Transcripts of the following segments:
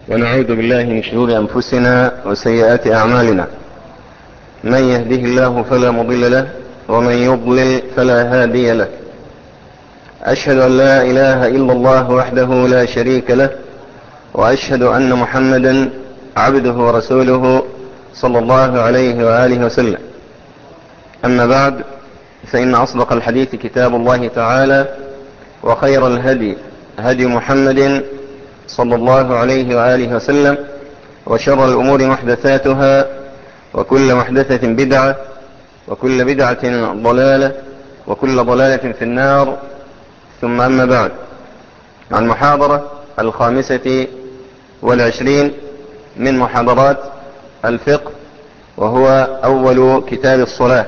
ونعوذ بالله من شرور أنفسنا وسيئات أعمالنا من يهده الله فلا مضل له ومن يضلل فلا هادي له أشهد أن لا إله إلا الله وحده لا شريك له وأشهد أن محمدا عبده ورسوله صلى الله عليه وآله وسلم أما بعد فإن أصدق الحديث كتاب الله تعالى وخير الهدي هدي محمد صلى الله عليه وآله وسلم وشر الأمور محدثاتها وكل محدثة بدعة وكل بدعة ضلالة وكل ضلالة في النار ثم أما بعد عن محاضرة الخامسة والعشرين من محاضرات الفقه وهو أول كتاب الصلاة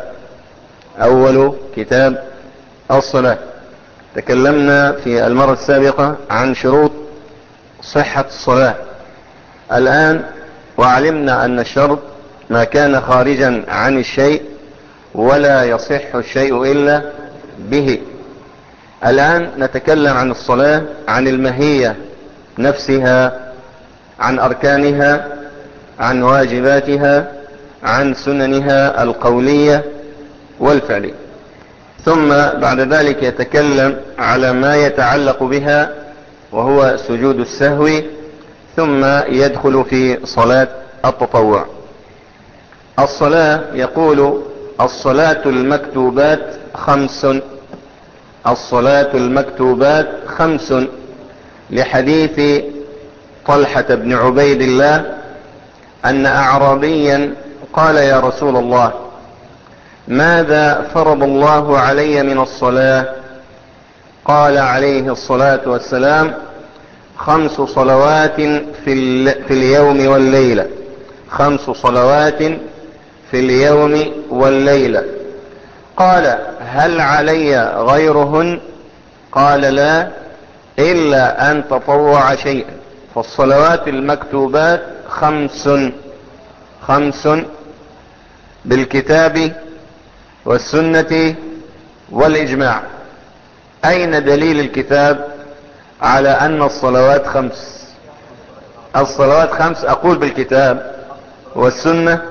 أول كتاب الصلاة تكلمنا في المرة السابقة عن شروط صحة الصلاة الآن وعلمنا أن الشرط ما كان خارجا عن الشيء ولا يصح الشيء إلا به الآن نتكلم عن الصلاة عن المهية نفسها عن أركانها عن واجباتها عن سننها القولية والفعلية ثم بعد ذلك يتكلم على ما يتعلق بها وهو سجود السهو ثم يدخل في صلاة التطوع الصلاة يقول الصلاة المكتوبات خمس الصلاة المكتوبات خمس لحديث طلحة بن عبيد الله أن أعرابيا قال يا رسول الله ماذا فرض الله علي من الصلاة قال عليه الصلاة والسلام خمس صلوات في, في اليوم والليلة خمس صلوات في اليوم والليلة قال هل علي غيرهن قال لا إلا أن تطوع شيئا فالصلوات المكتوبات خمس خمس بالكتاب والسنة والإجماع أين دليل الكتاب على أن الصلوات خمس الصلوات خمس أقول بالكتاب والسنة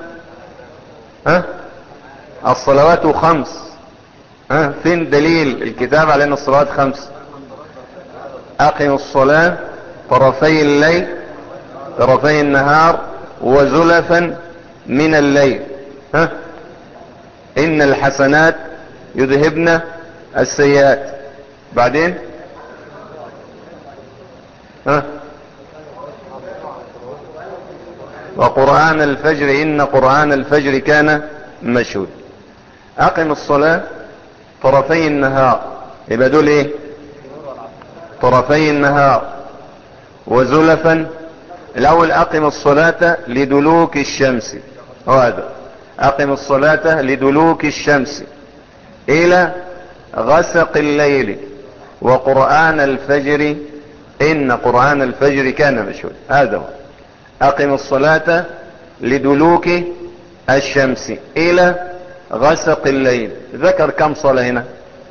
ها الصلوات خمس ها فين دليل الكتاب على أن الصلوات خمس أقم الصلاة طرفي الليل طرفي النهار وزلفا من الليل ها إن الحسنات يذهبن السيئات بعدين ها وقرآن الفجر إن قرآن الفجر كان مشهود أقم الصلاة طرفي النهار يبقى دول ايه طرفي النهار وزلفا الاول اقم الصلاة لدلوك الشمس هذا اقم الصلاة لدلوك الشمس الى غسق الليل وقرآن الفجر ان قرآن الفجر كان مشهود هذا هو اقم الصلاة لدلوك الشمس الى غسق الليل ذكر كم صلاة هنا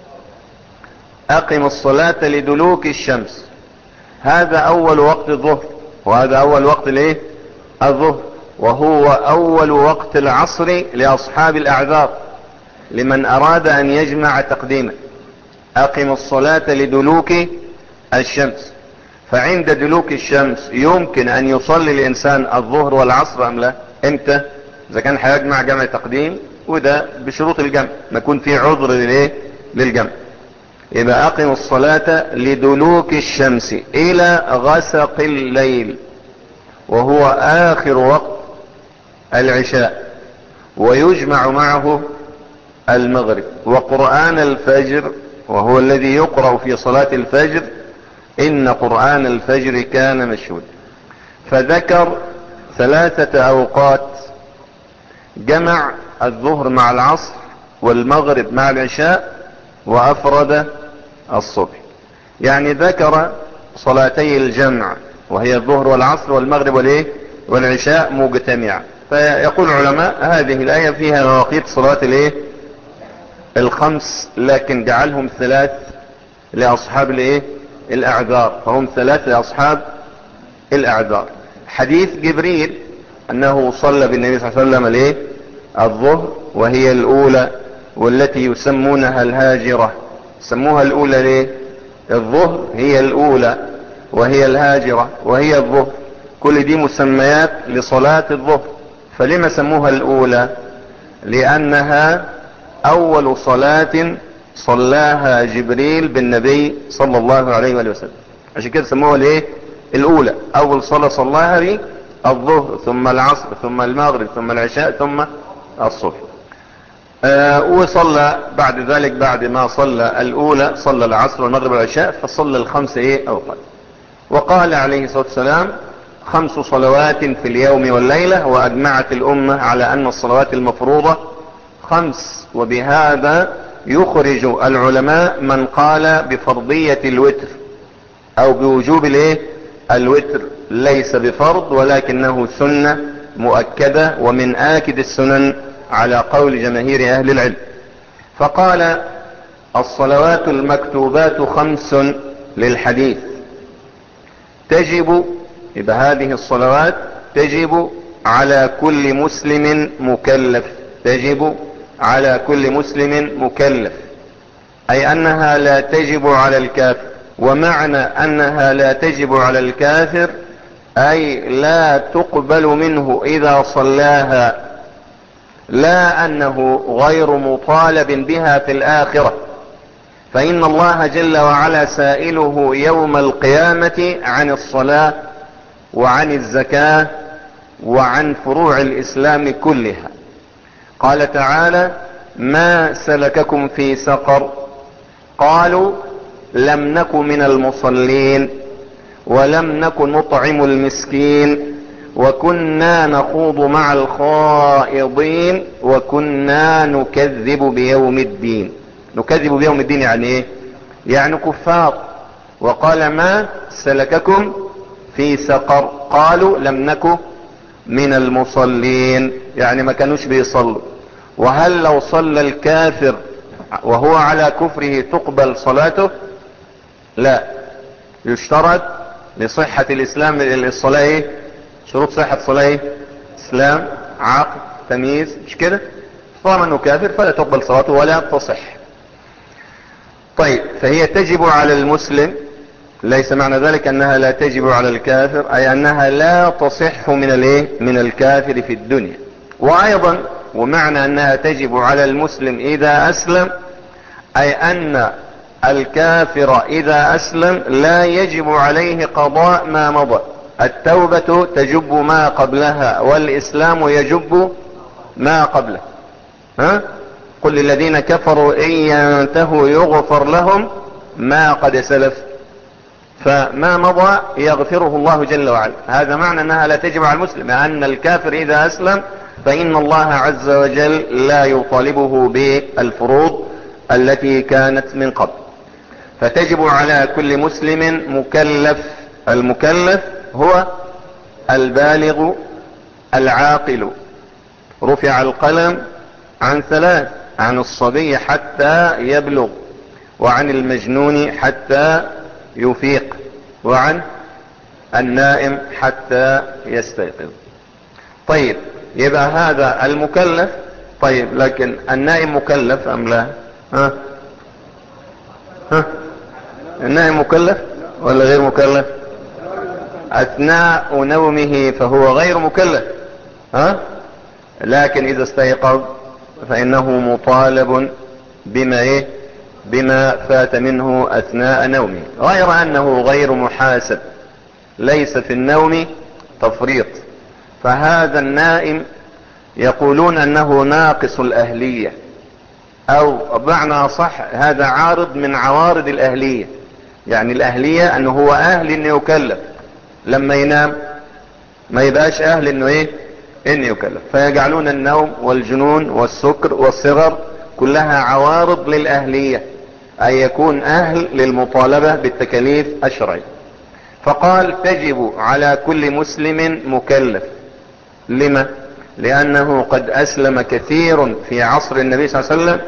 اقم الصلاة لدلوك الشمس هذا اول وقت الظهر وهذا اول وقت الايه الظهر وهو اول وقت العصر لاصحاب الاعذار لمن اراد ان يجمع تقديما اقم الصلاة لدلوك الشمس فعند دلوك الشمس يمكن ان يصلي الانسان الظهر والعصر ام لا امتى اذا كان هيجمع جمع تقديم وده بشروط الجمع ما يكون في عذر للايه للجمع يبقى اقم الصلاة لدلوك الشمس الى غسق الليل وهو اخر وقت العشاء ويجمع معه المغرب وقرآن الفجر وهو الذي يقرأ في صلاة الفجر ان قرآن الفجر كان مشهود فذكر ثلاثة اوقات جمع الظهر مع العصر والمغرب مع العشاء وافرد الصبح يعني ذكر صلاتي الجمع وهي الظهر والعصر والمغرب والايه والعشاء مجتمعة فيقول العلماء هذه الآية فيها مواقيت صلاة الايه الخمس لكن جعلهم ثلاث لأصحاب الايه الاعذار فهم ثلاث لأصحاب الاعذار حديث جبريل انه صلى بالنبي صلى الله عليه وسلم الايه الظهر وهي الاولى والتي يسمونها الهاجرة سموها الاولى ليه الظهر هي الاولى وهي الهاجرة وهي الظهر كل دي مسميات لصلاة الظهر فلما سموها الاولى لانها اول صلاة صلاها جبريل بالنبي صلى الله عليه وآله وسلم عشان كده سموها الايه الاولى اول صلاة صلاها دي الظهر ثم العصر ثم المغرب ثم العشاء ثم الصبح آه وصلى بعد ذلك بعد ما صلى الاولى صلى العصر والمغرب والعشاء فصلى الخمس ايه اوقات وقال عليه الصلاة والسلام خمس صلوات في اليوم والليلة واجمعت الامة على ان الصلوات المفروضة خمس وبهذا يخرج العلماء من قال بفرضية الوتر او بوجوب الايه الوتر ليس بفرض ولكنه سنة مؤكدة ومن آكد السنن على قول جماهير اهل العلم فقال الصلوات المكتوبات خمس للحديث تجب يبقى هذه الصلوات تجب على كل مسلم مكلف تجب على كل مسلم مكلف اي انها لا تجب على الكافر ومعنى انها لا تجب على الكافر اي لا تقبل منه اذا صلاها لا انه غير مطالب بها في الاخرة فان الله جل وعلا سائله يوم القيامة عن الصلاة وعن الزكاة وعن فروع الاسلام كلها قال تعالى ما سلككم في سقر قالوا لم نك من المصلين ولم نك نطعم المسكين وكنا نخوض مع الخائضين وكنا نكذب بيوم الدين نكذب بيوم الدين يعني ايه يعني كفار وقال ما سلككم في سقر قالوا لم نك من المصلين يعني ما كانوش بيصلوا وهل لو صلى الكافر وهو على كفره تقبل صلاته لا يشترط لصحة الاسلام للصلاة ايه شروط صحة الصلاة ايه اسلام عقل تمييز مش كده طالما انه كافر فلا تقبل صلاته ولا تصح طيب فهي تجب على المسلم ليس معنى ذلك انها لا تجب على الكافر اي انها لا تصح من الايه من الكافر في الدنيا وايضا ومعنى انها تجب على المسلم اذا اسلم اي ان الكافر اذا اسلم لا يجب عليه قضاء ما مضى التوبة تجب ما قبلها والاسلام يجب ما قبله ها قل للذين كفروا ان ينتهوا يغفر لهم ما قد سلف فما مضى يغفره الله جل وعلا هذا معنى انها لا تجب على المسلم ان الكافر اذا اسلم فان الله عز وجل لا يطالبه بالفروض التي كانت من قبل فتجب على كل مسلم مكلف المكلف هو البالغ العاقل رفع القلم عن ثلاث عن الصبي حتى يبلغ وعن المجنون حتى يفيق وعن النائم حتى يستيقظ طيب يبقى هذا المكلف طيب لكن النائم مكلف ام لا ها ها النائم مكلف ولا غير مكلف اثناء نومه فهو غير مكلف ها لكن اذا استيقظ فانه مطالب بما ايه بما فات منه اثناء نومه غير انه غير محاسب ليس في النوم تفريط فهذا النائم يقولون انه ناقص الاهلية او بمعنى صح هذا عارض من عوارض الاهلية يعني الاهلية انه هو اهل انه يكلف لما ينام ما يبقاش اهل انه ايه انه يكلف فيجعلون النوم والجنون والسكر والصغر كلها عوارض للاهلية اي يكون اهل للمطالبة بالتكاليف الشرعية فقال تجب على كل مسلم مكلف لما لانه قد اسلم كثير في عصر النبي صلى الله عليه وسلم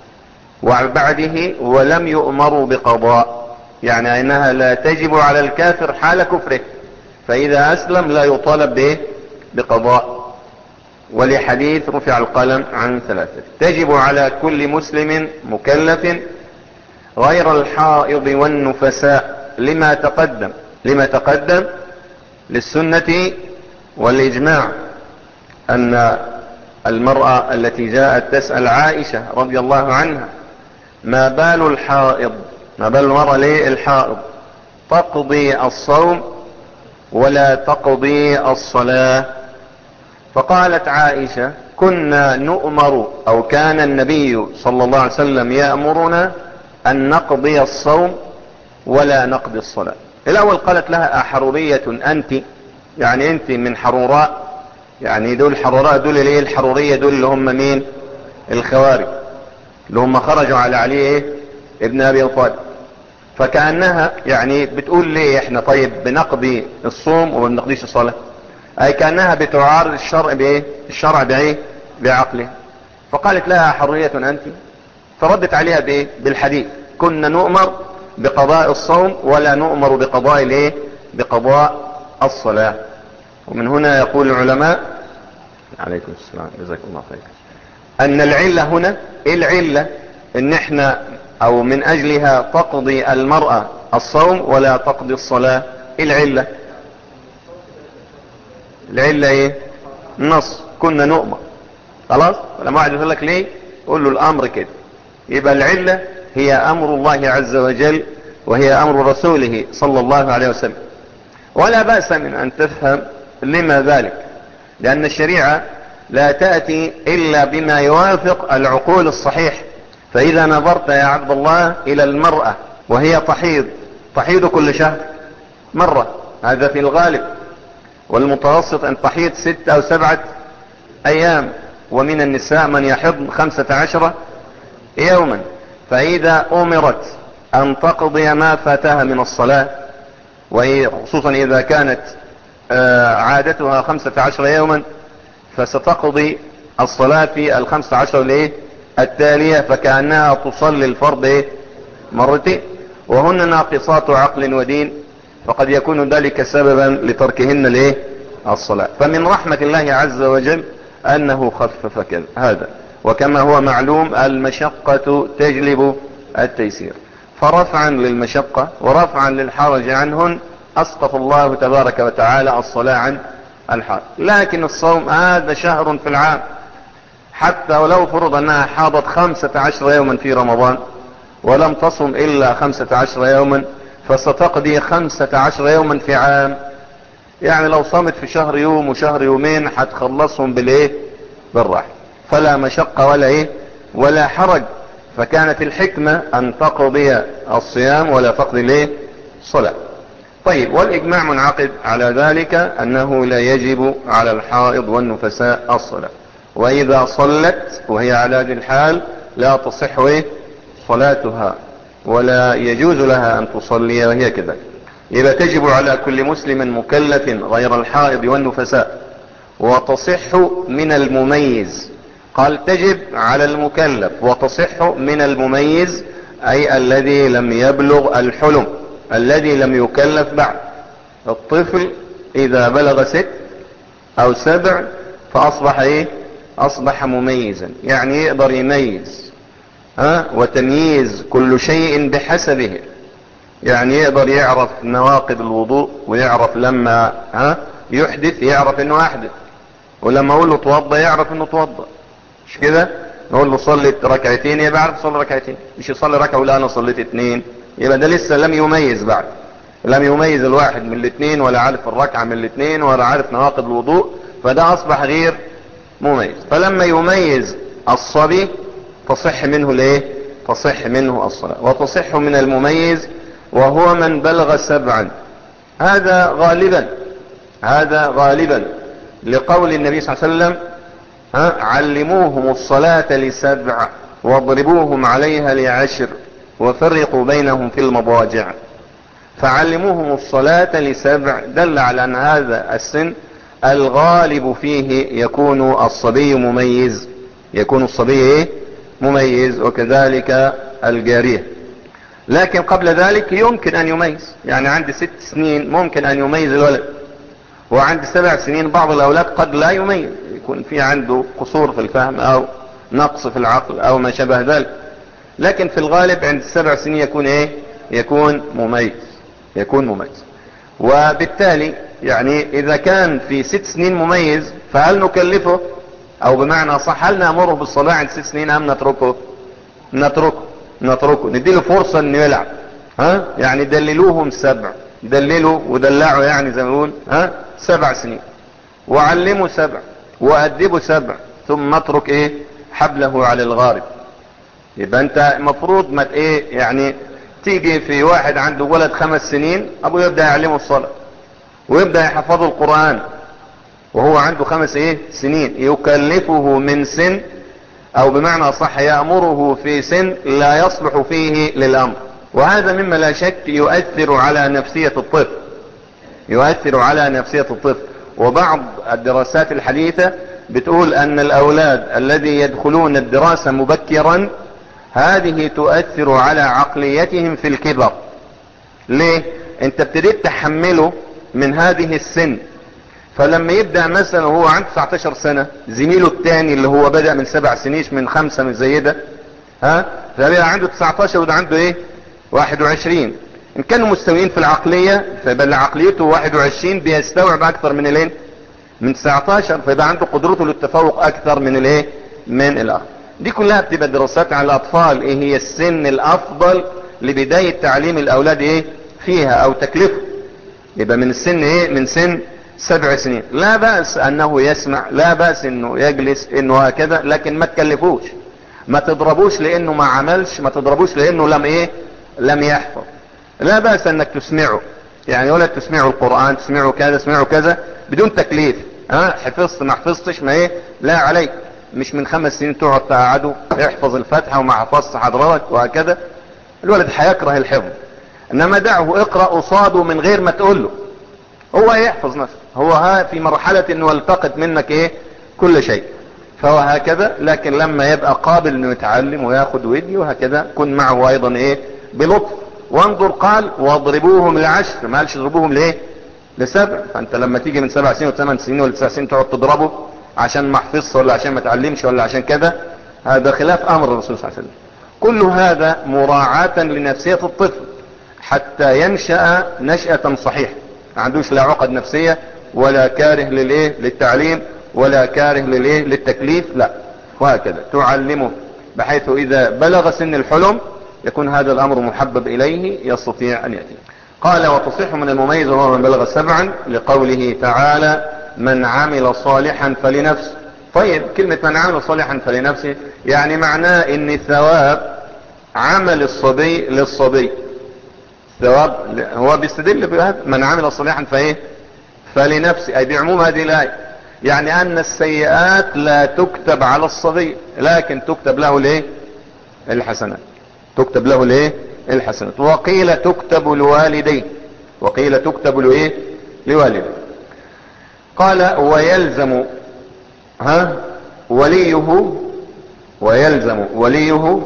وبعده ولم يؤمروا بقضاء يعني انها لا تجب على الكافر حال كفره فإذا أسلم لا يطالب به بقضاء ولحديث رفع القلم عن ثلاثة تجب على كل مسلم مكلف غير الحائض والنفساء لما تقدم لما تقدم للسنة والإجماع أن المرأة التي جاءت تسأل عائشة رضي الله عنها ما بال الحائض ما بال المرأة ليه الحائض تقضي الصوم ولا تقضي الصلاة فقالت عائشة كنا نؤمر او كان النبي صلى الله عليه وسلم يأمرنا ان نقضي الصوم ولا نقضي الصلاة الاول قالت لها احرورية انت يعني انت من حروراء يعني دول حروراء دول الايه الحرورية دول اللي هم مين الخوارج اللي هم خرجوا على علي ايه ابن ابي طالب فكأنها يعني بتقول ليه احنا طيب بنقضي الصوم وما بنقضيش الصلاة اي كأنها بتعارض الشرع بايه الشرع بايه بعقله فقالت لها حرية انت فردت عليها بايه بالحديث كنا نؤمر بقضاء الصوم ولا نؤمر بقضاء الايه بقضاء الصلاة ومن هنا يقول العلماء عليكم السلام جزاكم الله خير ان العلة هنا ايه العلة ان احنا او من اجلها تقضي المرأة الصوم ولا تقضي الصلاة ايه العلة العلة ايه النص كنا نؤمر خلاص لما واحد يقول لك ليه قول له الامر كده يبقى العلة هي امر الله عز وجل وهي امر رسوله صلى الله عليه وسلم ولا بأس من ان تفهم لما ذلك لان الشريعة لا تأتي الا بما يوافق العقول الصحيح فاذا نظرت يا عبد الله الى المرأة وهي تحيض تحيض كل شهر مرة هذا في الغالب والمتوسط ان تحيض ست او سبعة ايام ومن النساء من يحض خمسة عشر يوما فاذا امرت ان تقضي ما فاتها من الصلاة وخصوصا اذا كانت عادتها خمسة عشر يوما فستقضي الصلاة في الخمسة عشر الايه التالية فكأنها تصلي الفرض ايه مرتين وهن ناقصات عقل ودين فقد يكون ذلك سببا لتركهن الايه الصلاة فمن رحمة الله عز وجل انه خفف كذا هذا وكما هو معلوم المشقة تجلب التيسير فرفعا للمشقة ورفعا للحرج عنهن اسقط الله تبارك وتعالى الصلاة عن الحال لكن الصوم هذا شهر في العام حتى ولو فرض انها حاضت خمسة عشر يوما في رمضان ولم تصم الا خمسة عشر يوما فستقضي خمسة عشر يوما في عام يعني لو صامت في شهر يوم وشهر يومين هتخلصهم بالايه بالراحة فلا مشقة ولا ايه ولا حرج فكانت الحكمة ان تقضي الصيام ولا تقضي الايه الصلاة طيب والاجماع منعقد على ذلك انه لا يجب على الحائض والنفساء الصلاة واذا صلت وهي على هذه الحال لا تصح ايه صلاتها ولا يجوز لها ان تصلي وهي كذلك يبقى تجب على كل مسلم مكلف غير الحائض والنفساء وتصح من المميز قال تجب على المكلف وتصح من المميز اي الذي لم يبلغ الحلم الذي لم يكلف بعد الطفل اذا بلغ ست او سبع فاصبح ايه اصبح مميزا يعني يقدر يميز ها وتمييز كل شيء بحسبه يعني يقدر يعرف نواقض الوضوء ويعرف لما ها يحدث يعرف انه احدث ولما اقول له توضى يعرف انه توضى مش كده نقول له صلي ركعتين يبقى عارف يصلي ركعتين مش يصلي ركعه ولا انا صليت اتنين يبقى ده لسه لم يميز بعد لم يميز الواحد من الاثنين ولا عارف الركعه من الاثنين ولا عارف نواقض الوضوء فده اصبح غير مميز فلما يميز الصبي تصح منه الايه تصح منه الصلاة وتصح من المميز وهو من بلغ سبعا هذا غالبا هذا غالبا لقول النبي صلى الله عليه وسلم ها علموهم الصلاة لسبع واضربوهم عليها لعشر وفرقوا بينهم في المضاجع فعلموهم الصلاة لسبع دل على ان هذا السن الغالب فيه يكون الصبي مميز يكون الصبي ايه مميز وكذلك الجارية لكن قبل ذلك يمكن ان يميز يعني عند ست سنين ممكن ان يميز الولد وعند سبع سنين بعض الاولاد قد لا يميز يكون في عنده قصور في الفهم او نقص في العقل او ما شابه ذلك لكن في الغالب عند السبع سنين يكون ايه يكون مميز يكون مميز وبالتالي يعني اذا كان في ست سنين مميز فهل نكلفه او بمعنى صح هل نامره بالصلاة عند ست سنين ام نتركه نتركه نتركه نديله فرصة انه يلعب ها يعني دللوهم سبع دللوا ودلعوا يعني زي ما نقول ها سبع سنين وعلموا سبع وأدبوا سبع ثم اترك ايه حبله على الغارب يبقى انت المفروض ما ايه يعني تيجي في واحد عنده ولد خمس سنين ابوه يبدأ يعلمه الصلاة ويبدأ يحفظه القرآن وهو عنده خمس ايه سنين يكلفه من سن او بمعنى صح يأمره في سن لا يصلح فيه للامر وهذا مما لا شك يؤثر على نفسية الطفل يؤثر على نفسية الطفل وبعض الدراسات الحديثة بتقول ان الاولاد الذي يدخلون الدراسة مبكرا هذه تؤثر على عقليتهم في الكبر ليه انت ابتديت تحمله من هذه السن فلما يبدأ مثلا وهو عنده 19 سنة زميله الثاني اللي هو بدأ من سبع سنيش من خمسة من زي ده ها فبقى عنده 19 وده عنده ايه 21 ان كانوا مستويين في العقلية فيبقى عقليته 21 بيستوعب اكثر من الايه من 19 فيبقى عنده قدرته للتفوق اكثر من الايه من الاخر دي كلها بتبقى دراسات على الاطفال ايه هي السن الافضل لبداية تعليم الاولاد ايه فيها او تكلفه يبقى من السن ايه من سن سبع سنين لا بأس انه يسمع لا بأس انه يجلس انه هكذا لكن ما تكلفوش ما تضربوش لانه ما عملش ما تضربوش لانه لم ايه لم يحفظ لا بأس انك تسمعه يعني ولا تسمعه القرآن تسمعه كذا تسمعه كذا بدون تكليف ها حفظت ما حفظتش ما ايه لا عليك مش من خمس سنين تقعد تقعده يحفظ الفاتحة وما حفظت حضرتك وهكذا الولد هيكره الحفظ انما دعه اقرأ قصاده من غير ما تقول له هو يحفظ نفسه هو ها في مرحلة انه يلتقط منك ايه كل شيء فهو هكذا لكن لما يبقى قابل انه يتعلم وياخد ويدي وهكذا كن معه ايضا ايه بلطف وانظر قال واضربوهم لعشر ما قالش اضربوهم ليه لسبع فانت لما تيجي من سبع سنين وثمان سنين ولا تسع سنين تقعد تضربه عشان ما حفظش ولا عشان ما تعلمش ولا عشان كذا هذا خلاف امر الرسول صلى الله عليه وسلم كل هذا مراعاة لنفسية الطفل حتى ينشأ نشأة صحيحة ما عندوش لا عقد نفسية ولا كاره للايه للتعليم ولا كاره للايه للتكليف لا وهكذا تعلمه بحيث اذا بلغ سن الحلم يكون هذا الامر محبب اليه يستطيع ان يأتي قال وتصح من المميز وهو من بلغ سبعا لقوله تعالى من عمل صالحا فلنفسه طيب كلمة من عمل صالحا فلنفسه يعني معناه ان ثواب عمل الصبي للصبي ثواب هو بيستدل بهذا من عمل صالحا فايه فلنفسه اي بعموم هذه الايه يعني ان السيئات لا تكتب على الصبي لكن تكتب له الايه الحسنات تكتب له الايه الحسنات وقيل تكتب لوالديه وقيل تكتب لايه لوالديه قال ويلزم ها وليه ويلزم وليه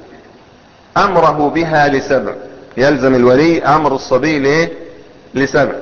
امره بها لسبع يلزم الولي امر الصبي ليه لسبع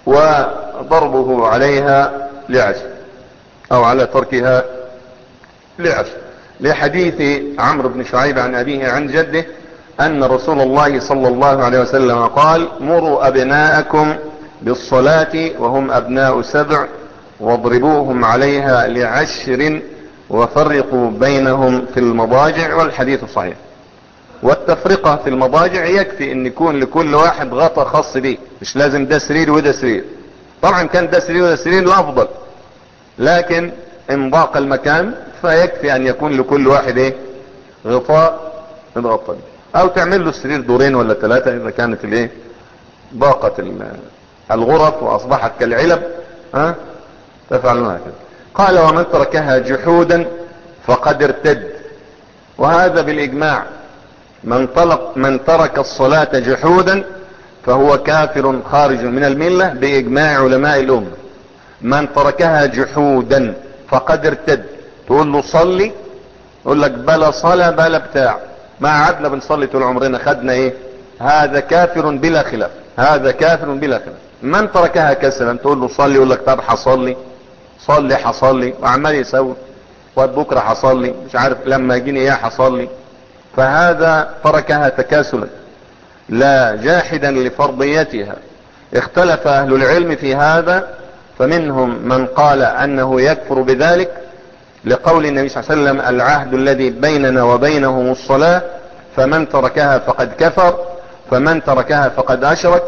وضربه عليها لعشر او على تركها لعشر لحديث عمرو بن شعيب عن ابيه عن جده ان رسول الله صلى الله عليه وسلم قال مروا ابناءكم بالصلاة وهم ابناء سبع واضربوهم عليها لعشر وفرقوا بينهم في المضاجع والحديث صحيح والتفرقة في المضاجع يكفي ان يكون لكل واحد غطى خاص به مش لازم ده سرير وده سرير طبعا كان ده سرير وده سرير الافضل لكن ان ضاق المكان فيكفي ان يكون لكل واحد ايه غطاء يتغطى به او تعمل له السرير دورين ولا ثلاثة اذا كانت الايه ضاقت الغرف واصبحت كالعلب ها تفعلون هكذا قال ومن تركها جحودا فقد ارتد وهذا بالاجماع من طلق من ترك الصلاة جحودا فهو كافر خارج من الملة باجماع علماء الامة من تركها جحودا فقد ارتد تقول له صلي يقول لك بلا صلاة بلا بتاع ما عدنا بنصلي طول عمرنا خدنا ايه هذا كافر بلا خلاف هذا كافر بلا خلاف من تركها كسلا تقول له صلي يقول لك طب حصلي صلي حصلي وعمال يسوي وبكره حصلي مش عارف لما يجيني ايه حصلي فهذا تركها تكاسلا لا جاحدا لفرضيتها اختلف اهل العلم في هذا فمنهم من قال انه يكفر بذلك لقول النبي صلى الله عليه وسلم العهد الذي بيننا وبينهم الصلاة فمن تركها فقد كفر فمن تركها فقد اشرك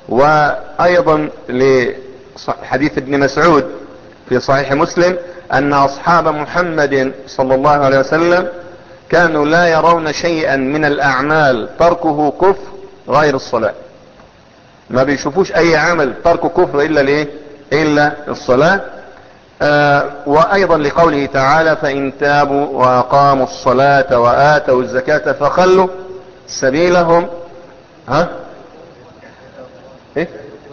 وايضا لحديث ابن مسعود في صحيح مسلم ان اصحاب محمد صلى الله عليه وسلم كانوا لا يرون شيئا من الاعمال تركه كفر غير الصلاة ما بيشوفوش اي عمل ترك كفر الا الايه الا الصلاة آه وايضا لقوله تعالى فان تابوا واقاموا الصلاة واتوا الزكاة فخلوا سبيلهم ها ايه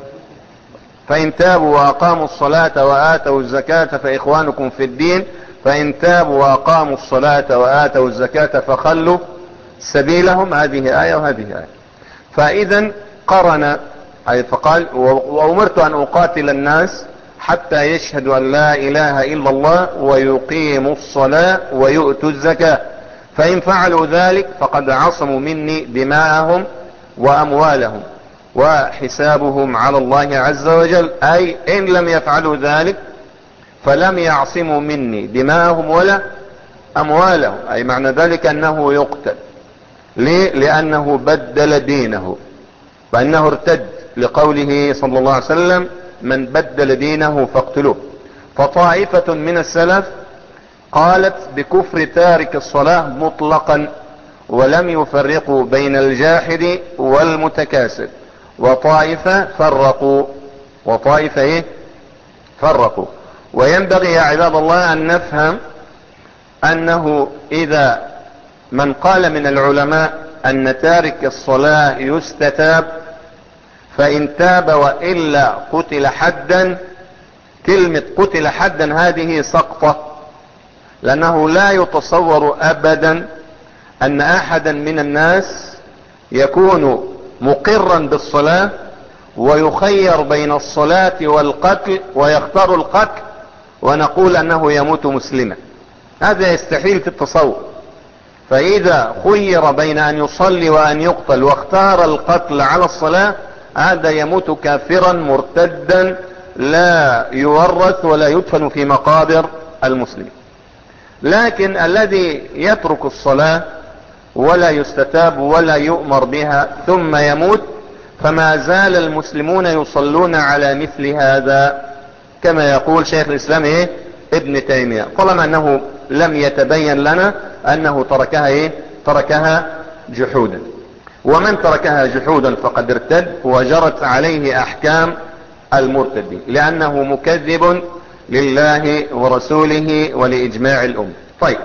فان تابوا واقاموا الصلاة واتوا الزكاة فاخوانكم في الدين فان تابوا واقاموا الصلاة واتوا الزكاة فخلوا سبيلهم هذه آية وهذه آية فاذا قرن أي فقال وأمرت أن أقاتل الناس حتى يشهدوا أن لا إله إلا الله ويقيموا الصلاة ويؤتوا الزكاة فإن فعلوا ذلك فقد عصموا مني دماءهم وأموالهم وحسابهم على الله عز وجل أي إن لم يفعلوا ذلك فلم يعصموا مني دماءهم ولا أموالهم أي معنى ذلك أنه يقتل ليه لأنه بدل دينه فإنه ارتد لقوله صلى الله عليه وسلم من بدل دينه فاقتلوه فطائفة من السلف قالت بكفر تارك الصلاة مطلقا ولم يفرقوا بين الجاحد والمتكاسل وطائفة فرقوا وطائفة ايه فرقوا وينبغي يا عباد الله ان نفهم انه اذا من قال من العلماء ان تارك الصلاة يستتاب فإن تاب وإلا قتل حدا كلمة قتل حدا هذه سقطة لأنه لا يتصور أبدا أن أحدا من الناس يكون مقرا بالصلاة ويخير بين الصلاة والقتل ويختار القتل ونقول أنه يموت مسلما هذا يستحيل في التصور فإذا خير بين أن يصلي وأن يقتل واختار القتل على الصلاة هذا يموت كافرا مرتدا لا يورث ولا يدفن في مقابر المسلمين لكن الذي يترك الصلاة ولا يستتاب ولا يؤمر بها ثم يموت فما زال المسلمون يصلون على مثل هذا كما يقول شيخ الاسلام ايه ابن تيمية طالما انه لم يتبين لنا انه تركها ايه تركها جحودا ومن تركها جحودا فقد ارتد وجرت عليه احكام المرتدين لانه مكذب لله ورسوله ولاجماع الام طيب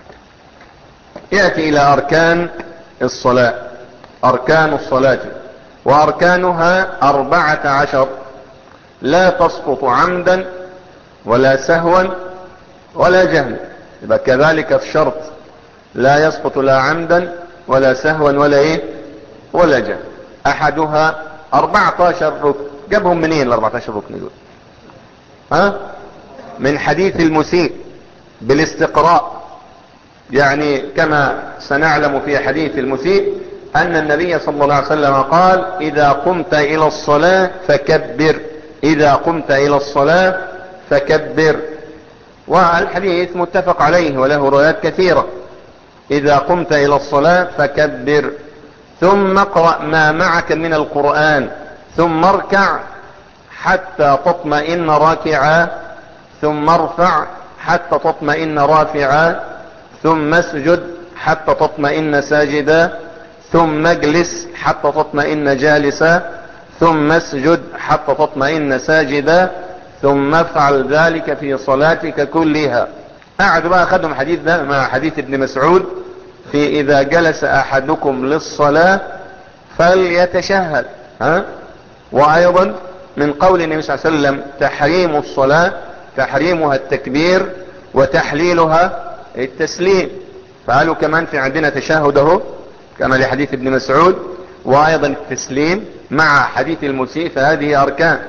يأتي الى اركان الصلاة اركان الصلاة واركانها اربعة عشر لا تسقط عمدا ولا سهوا ولا جهلا يبقى كذلك الشرط لا يسقط لا عمدا ولا سهوا ولا ايه ولا جهل احدها 14 ركن جابهم منين ال 14 ركن دول ها من حديث المسيء بالاستقراء يعني كما سنعلم في حديث المسيء ان النبي صلى الله عليه وسلم قال اذا قمت الى الصلاة فكبر اذا قمت الى الصلاة فكبر والحديث متفق عليه وله روايات كثيرة اذا قمت الى الصلاة فكبر ثم اقرأ ما معك من القرآن ثم اركع حتى تطمئن راكعا ثم ارفع حتى تطمئن رافعا ثم اسجد حتى تطمئن ساجدا ثم اجلس حتى تطمئن جالسا ثم اسجد حتى تطمئن ساجدا ثم افعل ذلك في صلاتك كلها قعد بقى خدهم حديث ده مع حديث ابن مسعود في اذا جلس احدكم للصلاة فليتشهد ها وايضا من قول النبي صلى الله عليه وسلم تحريم الصلاة تحريمها التكبير وتحليلها التسليم فقالوا كمان في عندنا تشهد اهو كما لحديث ابن مسعود وايضا التسليم مع حديث المسيء فهذه اركان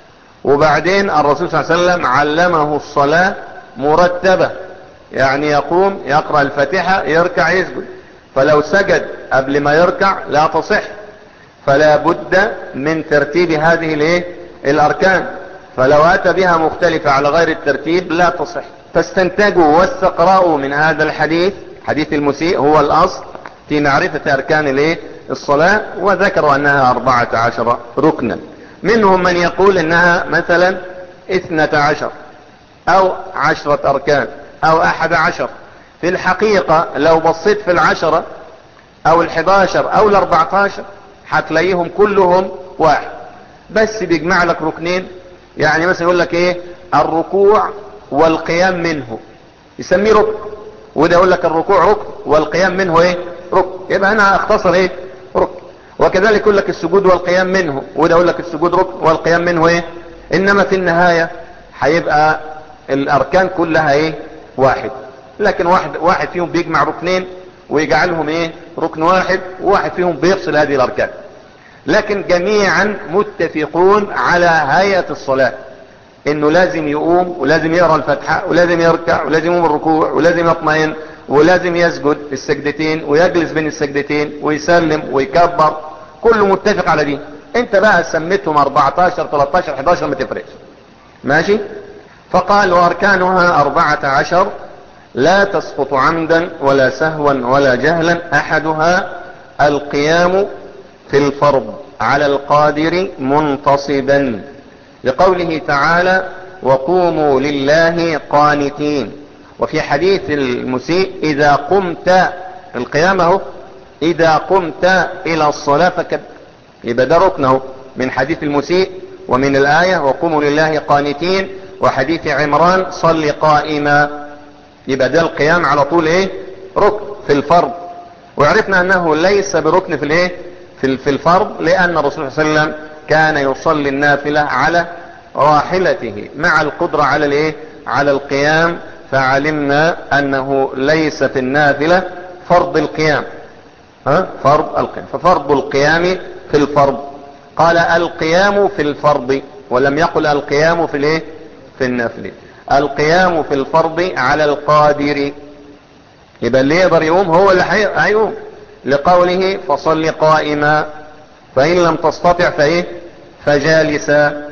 وبعدين الرسول صلى الله عليه وسلم علمه الصلاة مرتبة يعني يقوم يقرأ الفاتحة يركع يسجد فلو سجد قبل ما يركع لا تصح فلا بد من ترتيب هذه الايه الاركان فلو اتى بها مختلفة على غير الترتيب لا تصح فاستنتجوا واستقرأوا من هذا الحديث حديث المسيء هو الاصل في معرفة اركان الايه الصلاة وذكروا انها اربعة عشر ركنا منهم من يقول انها مثلا اثنة عشر او عشرة اركان او احد عشر في الحقيقة لو بصيت في العشرة او الحداشر او الاربعتاشر هتلاقيهم كلهم واحد بس بيجمع لك ركنين يعني مثلا يقول لك ايه الركوع والقيام منه يسميه ركن وده يقول لك الركوع ركن والقيام منه ايه ركن يبقى انا اختصر ايه ركن وكذلك يقول لك السجود والقيام منه وده يقول لك السجود ركن والقيام منه ايه انما في النهاية هيبقى الاركان كلها ايه واحد لكن واحد واحد فيهم بيجمع ركنين ويجعلهم ايه ركن واحد وواحد فيهم بيفصل هذه الاركان لكن جميعا متفقون على هيئة الصلاة انه لازم يقوم ولازم يقرأ الفتحة ولازم يركع ولازم يقوم الركوع ولازم يطمئن ولازم يسجد السجدتين ويجلس بين السجدتين ويسلم ويكبر كله متفق على دي انت بقى سميتهم 14 13 11 ما تفرقش ماشي فقال واركانها اربعة عشر لا تسقط عمدا ولا سهوا ولا جهلا احدها القيام في الفرض على القادر منتصبا لقوله تعالى وقوموا لله قانتين وفي حديث المسيء اذا قمت القيامه اذا قمت الى الصلاة فكب يبقى ده ركنه من حديث المسيء ومن الآية وقوموا لله قانتين وحديث عمران صل قائما يبقى ده القيام على طول ايه ركن في الفرض وعرفنا انه ليس بركن في الايه في في الفرض لان الرسول صلى الله عليه وسلم كان يصلي النافلة على راحلته مع القدرة على الايه على القيام فعلمنا انه ليس في النافلة فرض القيام ها فرض القيام ففرض القيام في الفرض قال القيام في الفرض ولم يقل القيام في الايه في النافله القيام في الفرض على القادر يبقى اللي يقدر يقوم هو اللي هيقوم لقوله فصل قائما فإن لم تستطع فإيه فجالسا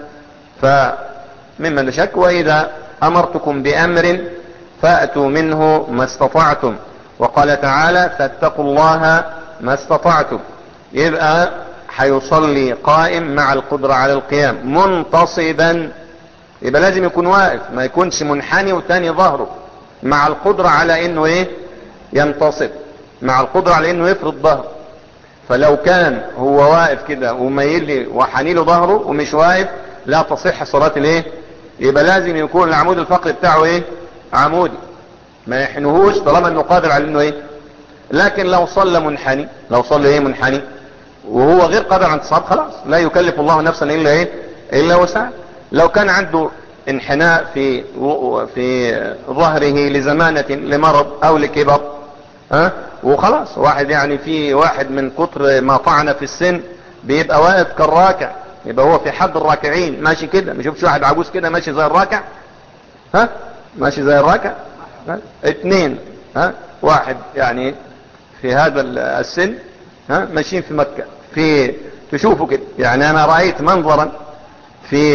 فممن شك وإذا أمرتكم بأمر فأتوا منه ما استطعتم وقال تعالى فاتقوا الله ما استطعتم يبقى هيصلي قائم مع القدرة على القيام منتصبا يبقى لازم يكون واقف ما يكونش منحني وتاني ظهره مع القدرة على انه ايه ينتصب مع القدرة على انه يفرض ظهره فلو كان هو واقف كده وميل لي وحني له ظهره ومش واقف لا تصح صلاة الايه يبقى لازم يكون العمود الفقري بتاعه ايه عمودي ما يحنهوش طالما انه قادر على انه ايه لكن لو صلى منحني لو صلى ايه منحني وهو غير قادر على انتصاب خلاص لا يكلف الله نفسا الا ايه الا وسعها لو كان عنده انحناء في في ظهره لزمانة لمرض او لكبر ها وخلاص واحد يعني في واحد من كتر ما طعن في السن بيبقى واقف كالراكع يبقى هو في حد الراكعين ماشي كده ما شوفش واحد عجوز كده ماشي زي الراكع ها ماشي زي الراكع ها؟ اتنين ها واحد يعني في هذا السن ها ماشيين في مكة في تشوفوا كده يعني انا رأيت منظرا في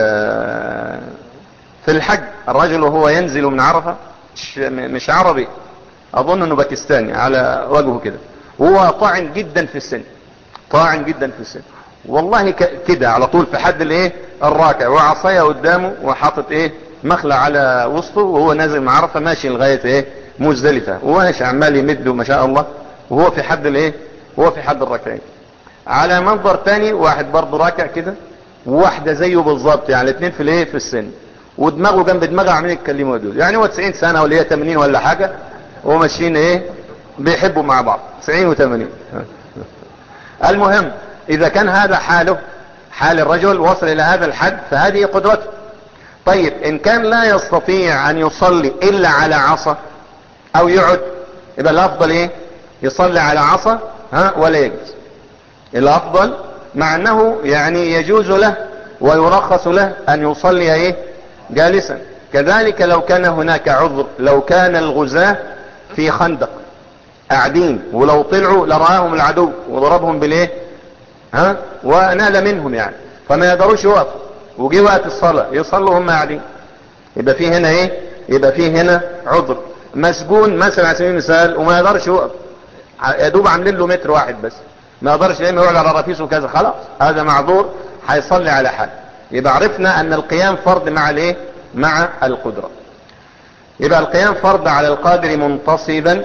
في الحج الرجل وهو ينزل من عرفة مش, مش عربي اظن انه باكستاني على وجهه كده وهو طاعن جدا في السن طاعن جدا في السن والله كده على طول في حد الايه الراكع وعصايه قدامه وحاطط ايه مخلع على وسطه وهو نازل من عرفة ماشي لغاية ايه مزدلفة وماشي عمال يمده ما شاء الله وهو في حد الايه وهو في حد الركعين على منظر تاني واحد برضه راكع كده وواحدة زيه بالظبط يعني الاثنين في الايه في السن ودماغه جنب دماغه عاملين يتكلموا دول يعني هو 90 سنة ولا هي 80 ولا حاجة وماشيين ايه بيحبوا مع بعض 90 و80 المهم اذا كان هذا حاله حال الرجل وصل الى هذا الحد فهذه قدرته طيب ان كان لا يستطيع ان يصلي الا على عصا او يقعد يبقى الافضل ايه يصلي على عصا ها ولا يجلس الافضل مع انه يعني يجوز له ويرخص له ان يصلي ايه جالسا كذلك لو كان هناك عذر لو كان الغزاة في خندق قاعدين ولو طلعوا لرآهم العدو وضربهم بالايه ها ونال منهم يعني فما يقدروش يقفوا وجي وقت الصلاة يصلوا هم قاعدين يبقى في هنا ايه يبقى في هنا عذر مسجون مثلا على سبيل المثال وما يقدرش يقف يا دوب عاملين له متر واحد بس ما يقدرش يا اما يقعد على رفيسه كذا خلاص هذا معذور هيصلي على حال يبقى عرفنا ان القيام فرض مع الايه مع القدرة يبقى القيام فرض على القادر منتصبا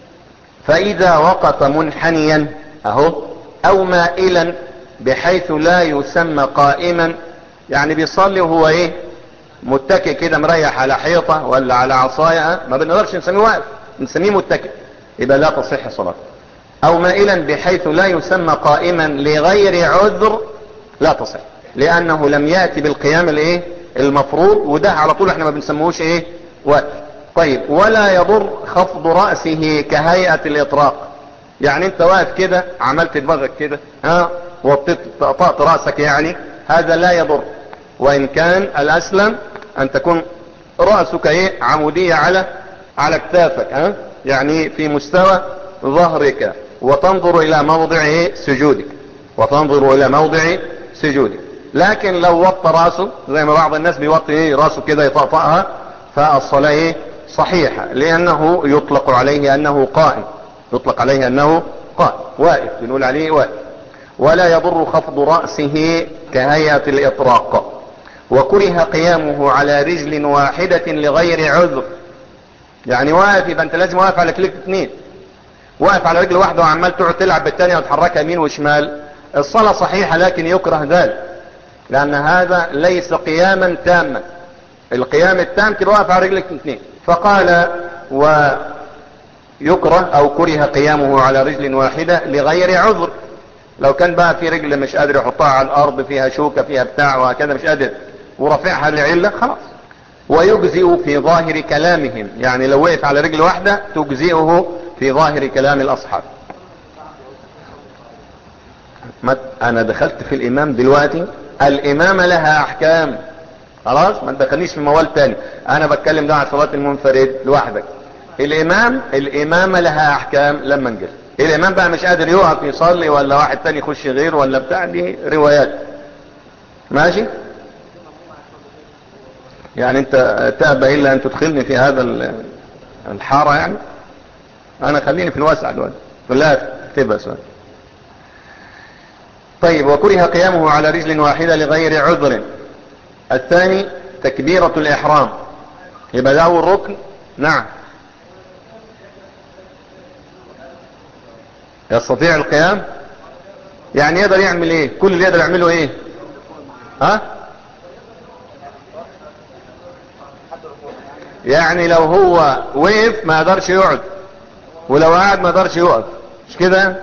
فاذا وقف منحنيا اهو او مائلا بحيث لا يسمى قائما يعني بيصلي وهو ايه متكئ كده مريح على حيطة ولا على عصاية ما بنقدرش نسميه واقف نسميه متكئ يبقى لا تصح صلاة او مائلا بحيث لا يسمى قائما لغير عذر لا تصح لانه لم يأتي بالقيام الايه المفروض وده على طول احنا ما بنسموهوش ايه واقف طيب ولا يضر خفض رأسه كهيئة الاطراق يعني انت واقف كده عملت دماغك كده ها وطيت طقطقت رأسك يعني هذا لا يضر وان كان الاسلم ان تكون رأسك ايه عمودية على على كتافك ها يعني في مستوى ظهرك وتنظر الى موضع ايه سجودك وتنظر الى موضع سجودك لكن لو وطى راسه زي ما بعض الناس بيوطي ايه راسه كده يطقطقها فالصلاة ايه صحيحة لانه يطلق عليه انه قائم يطلق عليه انه قائم واقف بنقول عليه واقف ولا يضر خفض رأسه كهيئة الاطراق وكره قيامه على رجل واحدة لغير عذر يعني واقف يبقى انت لازم واقف على كليك اتنين واقف على رجل واحدة وعمال تقعد تلعب بالتانية وتحركها يمين وشمال الصلاة صحيحة لكن يكره ذلك لان هذا ليس قياما تاما القيام التام تبقى واقف على رجلك اتنين فقال ويكره او كره قيامه على رجل واحدة لغير عذر لو كان بقى في رجل مش قادر يحطها على الارض فيها شوكة فيها بتاع وهكذا مش قادر ورفعها لعلة خلاص ويجزئ في ظاهر كلامهم يعني لو وقف على رجل واحدة تجزئه في ظاهر كلام الاصحاب انا دخلت في الامام دلوقتي الامامة لها احكام خلاص ما تدخلنيش في موال تاني انا بتكلم ده عن صلاة المنفرد لوحدك الامام الامامة لها احكام لما نجل الامام بقى مش قادر يقف يصلي ولا واحد تاني يخش غير ولا بتاع دي روايات ماشي يعني انت تأبى الا ان تدخلني في هذا الحارة يعني انا خليني في الواسع دلوقتي لا اكتبها سؤال طيب وكره قيامه على رجل واحدة لغير عذر الثاني تكبيرة الإحرام يبقى ده أول ركن نعم يستطيع القيام يعني يقدر يعمل ايه كل اللي يقدر يعمله ايه ها يعني لو هو وقف ما يقدرش يقعد ولو قاعد ما يقدرش يقف مش كده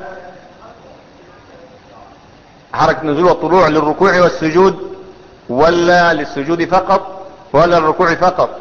حركة نزول والطلوع للركوع والسجود ولا للسجود فقط ولا للركوع فقط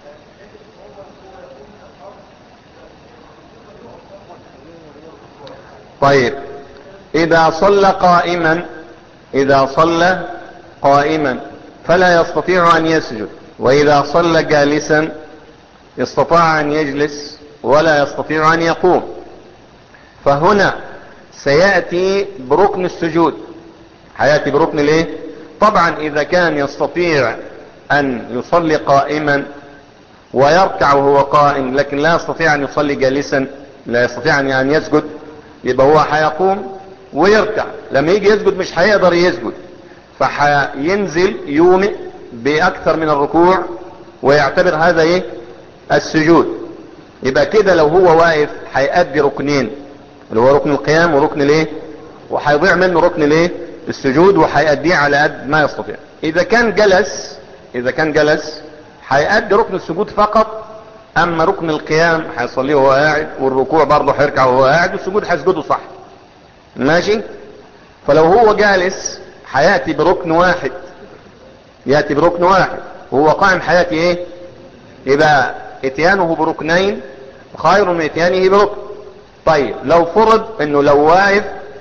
طيب اذا صلى قائما اذا صلى قائما فلا يستطيع ان يسجد واذا صلى جالسا استطاع ان يجلس ولا يستطيع ان يقوم فهنا سيأتي بركن السجود هيأتي بركن الايه طبعا اذا كان يستطيع ان يصلي قائما ويركع وهو قائم لكن لا يستطيع ان يصلي جالسا لا يستطيع ان يسجد يبقى هو هيقوم ويركع لما يجي يسجد مش هيقدر يسجد فهينزل يومئ باكثر من الركوع ويعتبر هذا ايه السجود يبقى كده لو هو واقف هيأدي ركنين اللي هو ركن القيام وركن الايه وهيضيع منه ركن الايه السجود وهيأديه على قد ما يستطيع اذا كان جلس اذا كان جلس هيأدي ركن السجود فقط اما ركن القيام هيصليه وهو قاعد والركوع برضه هيركع وهو قاعد والسجود هيسجده صح ماشي فلو هو جالس هياتي بركن واحد ياتي بركن واحد وهو قائم هياتي ايه يبقى اتيانه بركنين خير من اتيانه بركن طيب لو فرض انه لو واقف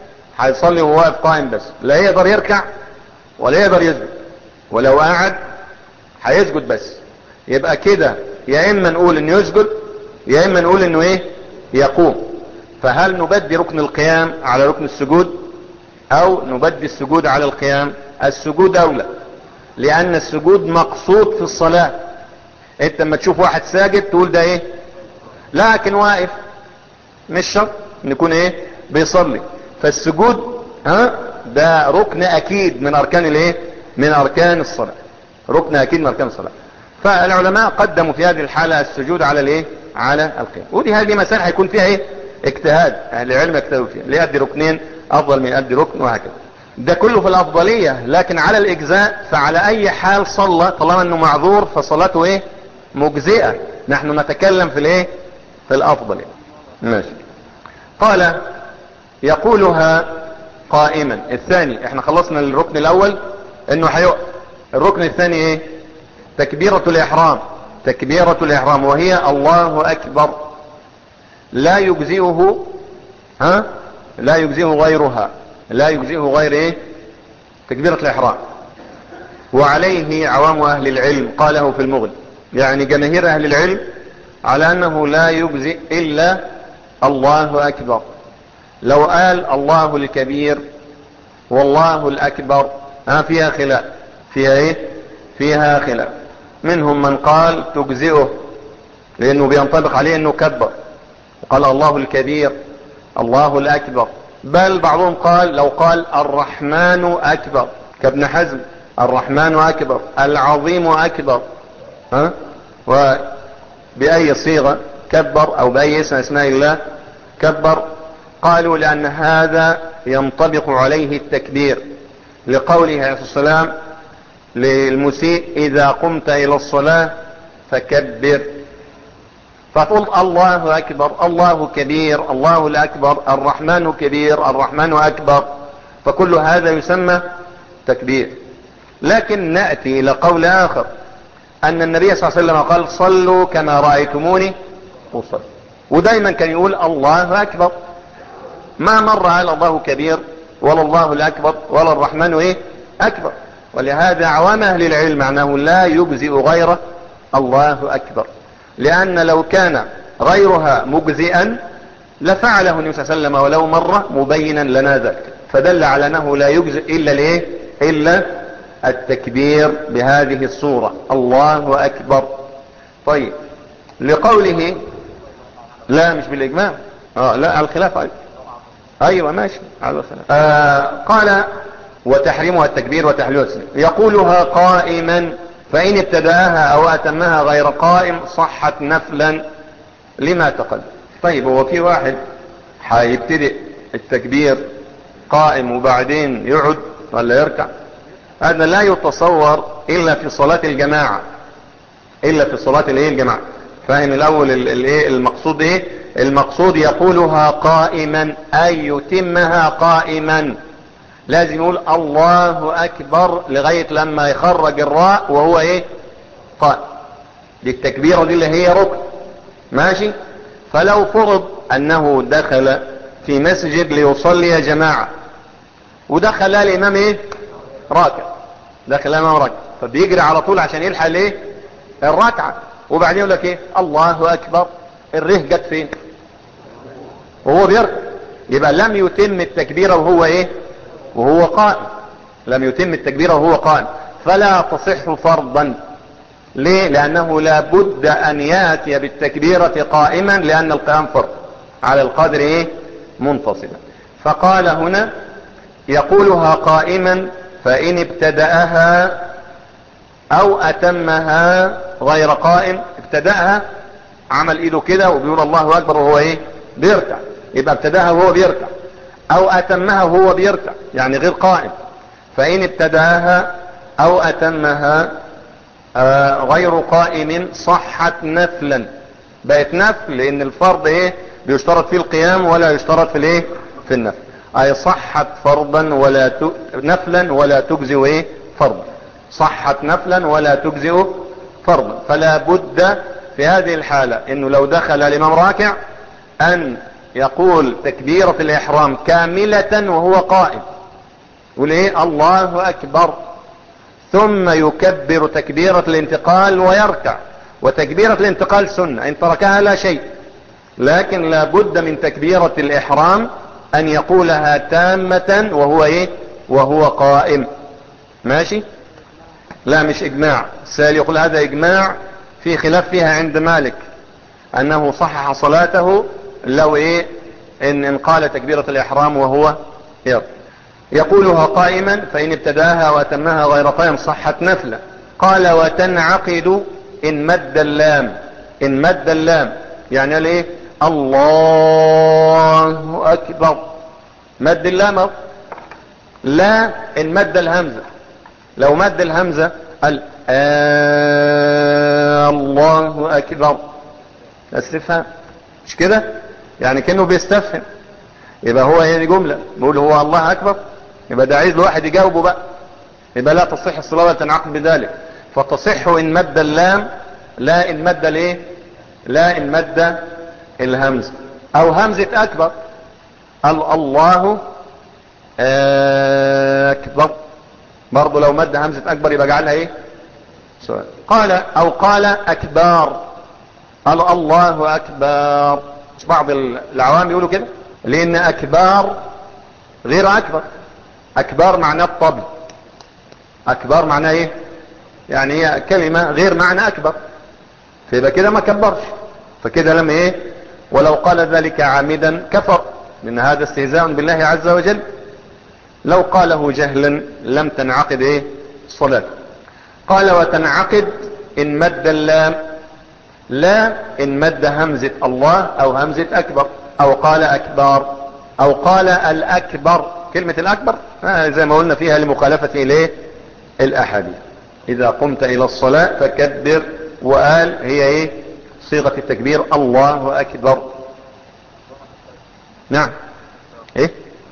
هيصلي وهو واقف قائم بس لا يقدر يركع ولا يقدر يسجد ولو قعد هيسجد بس يبقى كده يا اما نقول انه يسجد يا اما نقول انه ايه يقوم فهل نبدي ركن القيام على ركن السجود او نبدي السجود على القيام السجود اولى لان السجود مقصود في الصلاة انت لما تشوف واحد ساجد تقول ده ايه لكن واقف مش شرط نكون ايه بيصلي فالسجود ها ده ركن اكيد من اركان الايه من اركان الصلاة ركن اكيد من اركان الصلاة فالعلماء قدموا في هذه الحالة السجود على الايه على القيام ودي هذه مسائل هيكون فيها ايه اجتهاد اهل العلم يجتهدوا فيها اللي يؤدي ركنين افضل من يؤدي ركن وهكذا ده كله في الافضلية لكن على الاجزاء فعلى اي حال صلى طالما انه معذور فصلاته ايه مجزئة نحن نتكلم في الايه في الافضل ماشي قال يقولها قائما الثاني احنا خلصنا الركن الاول انه هيقف الركن الثاني ايه تكبيرة الاحرام تكبيرة الاحرام وهي الله اكبر لا يجزئه ها لا يجزئه غيرها لا يجزئه غير ايه تكبيرة الاحرام وعليه عوام اهل العلم قاله في المغني يعني جماهير اهل العلم على انه لا يجزئ الا الله اكبر لو قال الله الكبير والله الاكبر ها فيها خلاف فيها ايه فيها خلاف منهم من قال تجزئه لانه بينطبق عليه انه كبر قال الله الكبير الله الاكبر بل بعضهم قال لو قال الرحمن اكبر كابن حزم الرحمن اكبر العظيم اكبر ها وبأي صيغة كبر او بأي اسم اسماء الله كبر قالوا لان هذا ينطبق عليه التكبير لقوله عليه الصلاة والسلام للمسيء اذا قمت الى الصلاة فكبر فتقول الله اكبر الله كبير الله الاكبر الرحمن كبير الرحمن اكبر فكل هذا يسمى تكبير لكن نأتي الى قول اخر ان النبي صلى الله عليه وسلم قال صلوا كما رأيتموني أصلي ودايما كان يقول الله اكبر ما مر على الله كبير ولا الله الاكبر ولا الرحمن ايه اكبر ولهذا عوام اهل العلم معناه لا يجزئ غير الله اكبر لان لو كان غيرها مجزئا لفعله النبي صلى الله عليه وسلم ولو مرة مبينا لنا ذلك فدل على انه لا يجزئ الا الايه الا التكبير بهذه الصورة الله اكبر طيب لقوله لا مش بالاجماع اه لا على الخلاف ايضا ايوه ماشي على الخلاف آه قال وتحريمها التكبير وتحليلها التسليم يقولها قائما فإن ابتدأها أو أتمها غير قائم صحت نفلا لما تقدم طيب هو في واحد هيبتدئ التكبير قائم وبعدين يقعد ولا يركع هذا لا يتصور إلا في صلاة الجماعة إلا في صلاة الايه الجماعة فاهم الأول الايه المقصود إيه المقصود يقولها قائما أي يتمها قائما لازم يقول الله اكبر لغاية لما يخرج الراء وهو ايه قائم دي التكبيرة دي اللي هي ركن ماشي فلو فرض انه دخل في مسجد ليصلي جماعة ودخل الامام ايه راكع دخل الامام راكع فبيجري على طول عشان يلحق الايه الركعة وبعدين يقول لك ايه الله اكبر الره جت فين وهو بيركع يبقى لم يتم التكبيرة وهو ايه وهو قائم لم يتم التكبير وهو قائم فلا تصح فرضا ليه لانه لا بد ان ياتي بالتكبيرة قائما لان القيام فرض على القدر ايه منتصبا فقال هنا يقولها قائما فان ابتدأها او اتمها غير قائم ابتدأها عمل ايده كده وبيقول الله اكبر وهو ايه بيركع يبقى ابتدأها وهو بيركع او اتمها وهو بيركع يعني غير قائم فان ابتداها او اتمها آه غير قائم صحت نفلا بقت نفل لان الفرض ايه بيشترط فيه القيام ولا يشترط في الايه في النفل اي صحت فرضا ولا ت... نفلا ولا تجزئ ايه فرضا صحت نفلا ولا تجزئ فرضا فلا بد في هذه الحالة انه لو دخل الامام راكع ان يقول تكبيرة الإحرام كاملة وهو قائم يقول إيه الله أكبر ثم يكبر تكبيرة الانتقال ويركع وتكبيرة الانتقال سنة إن تركها لا شيء لكن لا بد من تكبيرة الإحرام أن يقولها تامة وهو إيه وهو قائم ماشي لا مش إجماع السائل يقول هذا إجماع في خلاف فيها عند مالك أنه صحح صلاته لو إيه إن, إن قال تكبيرة الإحرام وهو يرد يقولها قائما فإن ابتداها وأتمها غير قائم صحت نفلة قال وتنعقد إن مد اللام إن مد اللام يعني قال إيه الله أكبر مد اللام لا إن مد الهمزة لو مد الهمزة قال آه الله أكبر استفهام مش كده يعني كأنه بيستفهم يبقى هو هي جملة بيقول هو الله أكبر يبقى ده عايز الواحد يجاوبه بقى يبقى لا تصح الصلاة ولا تنعقد بذلك فتصح إن مد اللام لا إن مد الايه لا إن مد الهمزة أو همزة أكبر قال الله أكبر برضه لو مد همزة أكبر يبقى جعلها إيه سؤال قال أو قال أكبار قال الله أكبر بعض العوام يقولوا كده لأن أكبار غير أكبر أكبار معناه الطبل أكبر معناه إيه يعني هي كلمة غير معنى أكبر فيبقى كده ما كبرش فكده لما إيه ولو قال ذلك عامدا كفر لأن هذا استهزاء بالله عز وجل لو قاله جهلا لم تنعقد إيه الصلاة قال وتنعقد إن مد اللام لا إن مد همزة الله أو همزة أكبر أو قال أكبر أو قال الأكبر كلمة الأكبر آه زي ما قلنا فيها لمخالفة إليه الأحاديث إذا قمت إلى الصلاة فكبر وقال هي إيه صيغة التكبير الله أكبر نعم إيه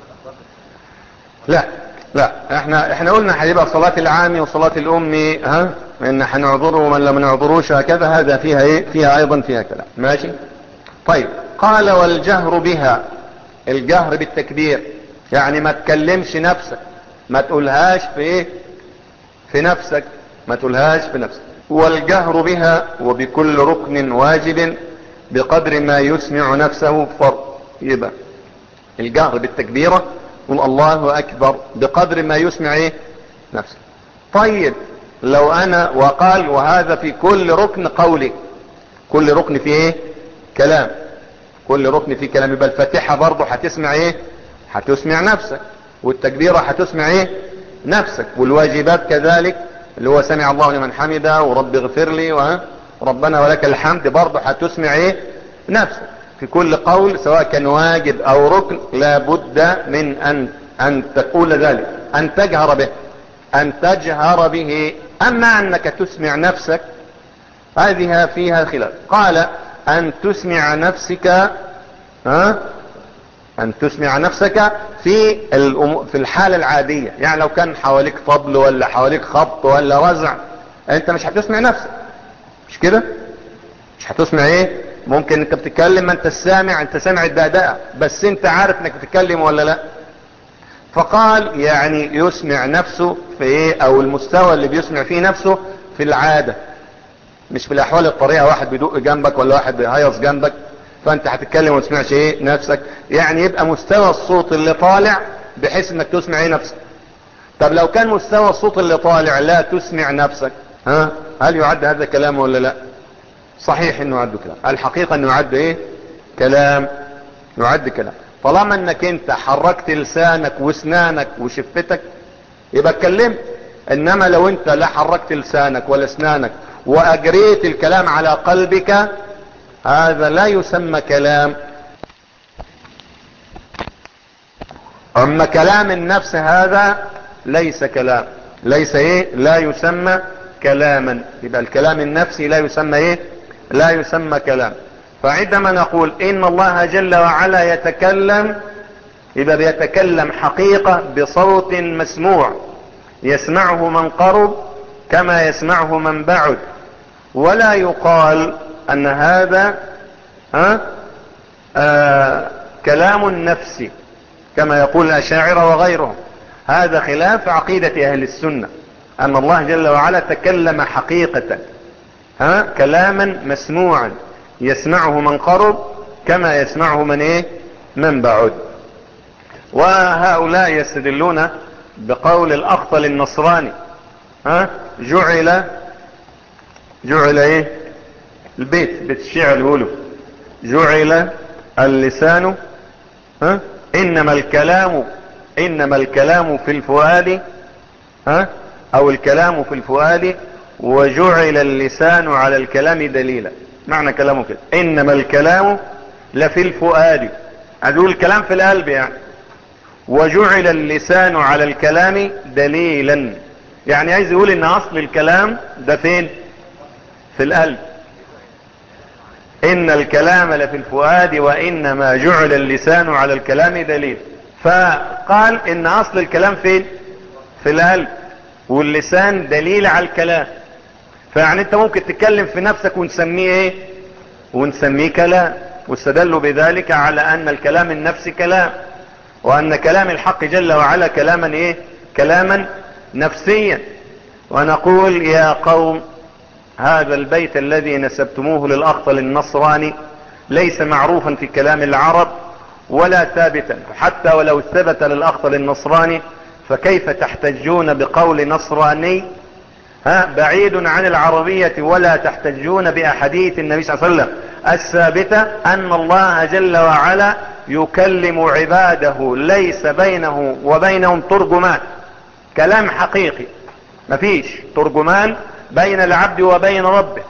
لا لا احنا احنا قلنا هيبقى صلاة العام وصلاة الام ها ان هنعذره ومن لم نعذروش هكذا هذا فيها ايه فيها ايضا فيها كلام ماشي طيب قال والجهر بها الجهر بالتكبير يعني ما تكلمش نفسك ما تقولهاش في ايه في نفسك ما تقولهاش في نفسك والجهر بها وبكل ركن واجب بقدر ما يسمع نفسه فرض يبقى الجهر بالتكبيرة قل الله اكبر بقدر ما يسمع ايه نفسه طيب لو انا وقال وهذا في كل ركن قولي كل ركن فيه ايه كلام كل ركن فيه كلام يبقى الفاتحة برضه هتسمع ايه هتسمع نفسك والتكبيرة هتسمع ايه نفسك والواجبات كذلك اللي هو سمع الله لمن حمده ورب اغفر لي وربنا ولك الحمد برضه هتسمع ايه نفسك في كل قول سواء كان واجب او ركن لابد من ان ان تقول ذلك ان تجهر به ان تجهر به اما انك تسمع نفسك هذه فيها خلاف قال ان تسمع نفسك ها ان تسمع نفسك في في الحالة العادية يعني لو كان حواليك طبل ولا حواليك خبط ولا رزع انت مش هتسمع نفسك مش كده مش هتسمع ايه ممكن انت بتتكلم ما انت سامع انت سامع الدقدقة بس انت عارف انك بتتكلم ولا لا فقال يعني يسمع نفسه في ايه او المستوى اللي بيسمع فيه نفسه في العادة مش في الاحوال الطريقة واحد بيدق جنبك ولا واحد بيهيص جنبك فانت هتتكلم وما تسمعش ايه نفسك يعني يبقى مستوى الصوت اللي طالع بحيث انك تسمع ايه نفسك طب لو كان مستوى الصوت اللي طالع لا تسمع نفسك ها هل يعد هذا كلام ولا لا صحيح انه يعد كلام الحقيقة انه يعد ايه كلام يعد كلام طالما انك انت حركت لسانك واسنانك وشفتك يبقى اتكلمت انما لو انت لا حركت لسانك ولا اسنانك واجريت الكلام على قلبك هذا لا يسمى كلام اما كلام النفس هذا ليس كلام ليس ايه لا يسمى كلاما يبقى الكلام النفسي لا يسمى ايه لا يسمى كلام فعندما نقول ان الله جل وعلا يتكلم يبقى بيتكلم حقيقة بصوت مسموع يسمعه من قرب كما يسمعه من بعد ولا يقال ان هذا ها آه كلام النفس كما يقول الأشاعرة وغيرهم هذا خلاف عقيدة أهل السنة أن الله جل وعلا تكلم حقيقة ها كلاما مسموعا يسمعه من قرب كما يسمعه من ايه من بعد وهؤلاء يستدلون بقول الاخطل النصراني ها جعل جعل ايه البيت بيت الشعر يقولوا جعل اللسان ها انما الكلام انما الكلام في الفؤاد ها او الكلام في الفؤاد وجعل اللسان على الكلام دليلا معنى كلامه كده انما الكلام لفي الفؤاد هذول الكلام في القلب يعني وجعل اللسان على الكلام دليلا يعني عايز يقول ان اصل الكلام ده فين في القلب ان الكلام لفي الفؤاد وانما جعل اللسان على الكلام دليل فقال ان اصل الكلام فين في القلب واللسان دليل على الكلام فيعني انت ممكن تتكلم في نفسك ونسميه ايه ونسميه كلام واستدلوا بذلك على ان الكلام النفسي كلام وان كلام الحق جل وعلا كلاما ايه كلاما نفسيا ونقول يا قوم هذا البيت الذي نسبتموه للاخطل النصراني ليس معروفا في كلام العرب ولا ثابتا حتى ولو ثبت للاخطل النصراني فكيف تحتجون بقول نصراني ها بعيد عن العربية ولا تحتجون بأحاديث النبي صلى الله عليه وسلم الثابتة أن الله جل وعلا يكلم عباده ليس بينه وبينهم ترجمان كلام حقيقي مفيش ترجمان بين العبد وبين ربه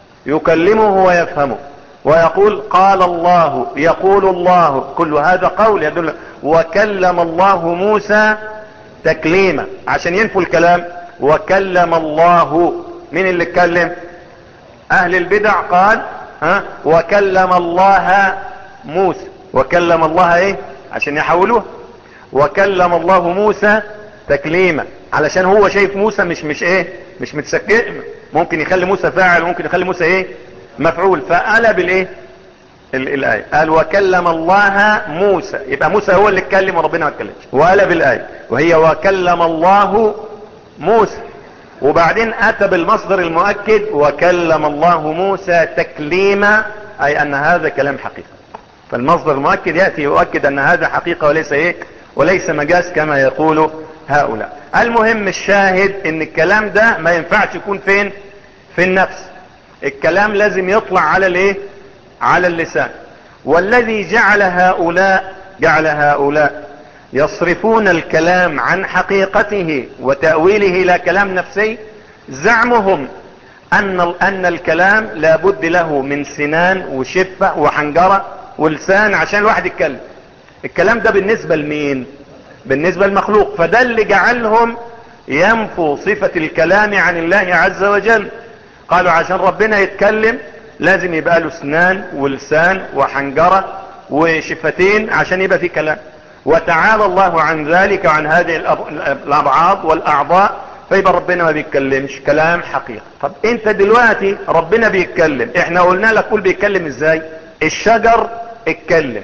يكلمه ويفهمه ويقول قال الله يقول الله كل هذا قول يدل وكلم الله موسى تكليما عشان ينفوا الكلام وكلم الله مين اللي اتكلم اهل البدع قال ها وكلم الله موسى وكلم الله ايه عشان يحولوه وكلم الله موسى تكليما علشان هو شايف موسى مش مش ايه مش متسكئ ممكن يخلي موسى فاعل ممكن يخلي موسى ايه مفعول فقلب الايه الآية قال وكلم الله موسى يبقى موسى هو اللي اتكلم وربنا ما اتكلمش وقلب الآية وهي وكلم الله موسى وبعدين اتى بالمصدر المؤكد وكلم الله موسى تكليما اي ان هذا كلام حقيقة فالمصدر المؤكد يأتي يؤكد ان هذا حقيقة وليس ايه وليس مجاز كما يقول هؤلاء المهم الشاهد ان الكلام ده ما ينفعش يكون فين في النفس الكلام لازم يطلع على الايه على اللسان والذي جعل هؤلاء جعل هؤلاء يصرفون الكلام عن حقيقته وتأويله الى كلام نفسي زعمهم ان, أن الكلام لابد له من سنان وشفة وحنجرة ولسان عشان الواحد يتكلم الكلام ده بالنسبة لمين بالنسبة للمخلوق فده اللي جعلهم ينفوا صفة الكلام عن الله عز وجل قالوا عشان ربنا يتكلم لازم يبقى له سنان ولسان وحنجرة وشفتين عشان يبقى فيه كلام وتعالى الله عن ذلك وعن هذه الابعاض والاعضاء فيبقى ربنا ما بيتكلمش كلام حقيقي طب انت دلوقتي ربنا بيتكلم احنا قلنا لك قول بيتكلم ازاي الشجر اتكلم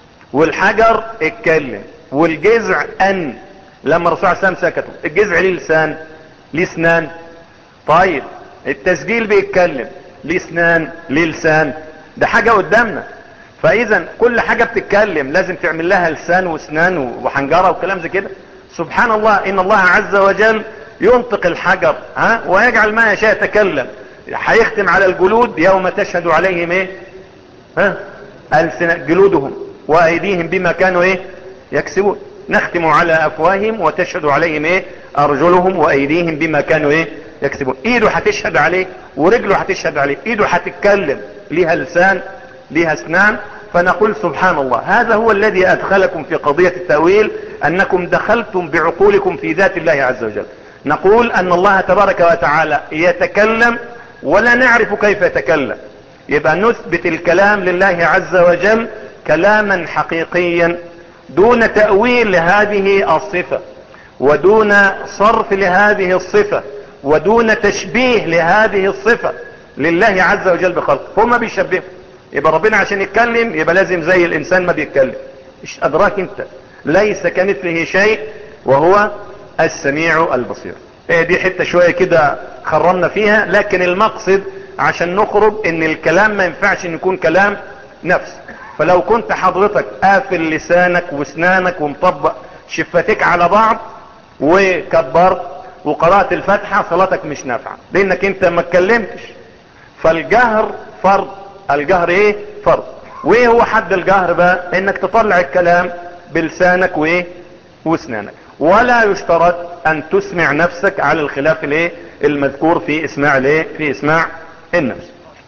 والحجر اتكلم والجذع ان لما الرسول عليه السلام سكتوا الجذع ليه لسان ليه سنان طيب التسجيل بيتكلم ليه سنان ليه لسان ده حاجة قدامنا فاذا كل حاجة بتتكلم لازم تعمل لها لسان واسنان وحنجرة وكلام زي كده سبحان الله ان الله عز وجل ينطق الحجر ها ويجعل ما يشاء يتكلم هيختم على الجلود يوم تشهد عليهم ايه ها ألسنة جلودهم وايديهم بما كانوا ايه يكسبون نختم على افواههم وتشهد عليهم ايه ارجلهم وايديهم بما كانوا ايه يكسبون ايده هتشهد عليه ورجله هتشهد عليه ايده هتتكلم ليها لسان ليها اسنان فنقول سبحان الله هذا هو الذي ادخلكم في قضية التأويل انكم دخلتم بعقولكم في ذات الله عز وجل نقول ان الله تبارك وتعالى يتكلم ولا نعرف كيف يتكلم يبقى نثبت الكلام لله عز وجل كلاما حقيقيا دون تأويل لهذه الصفة ودون صرف لهذه الصفة ودون تشبيه لهذه الصفة لله عز وجل بخلقه هما بيشبهوا يبقى ربنا عشان يتكلم يبقى لازم زي الانسان ما بيتكلم مش ادراك انت ليس كمثله شيء وهو السميع البصير ايه دي حتة شوية كده خرمنا فيها لكن المقصد عشان نخرج ان الكلام ما ينفعش ان يكون كلام نفس فلو كنت حضرتك قافل لسانك واسنانك ومطبق شفتك على بعض وكبرت وقرأت الفاتحة صلاتك مش نافعة لانك انت ما اتكلمتش فالجهر فرض الجهر ايه فرض وايه هو حد الجهر بقى انك تطلع الكلام بلسانك وايه واسنانك ولا يشترط ان تسمع نفسك على الخلاف الايه المذكور في اسماع الايه في اسماع النفس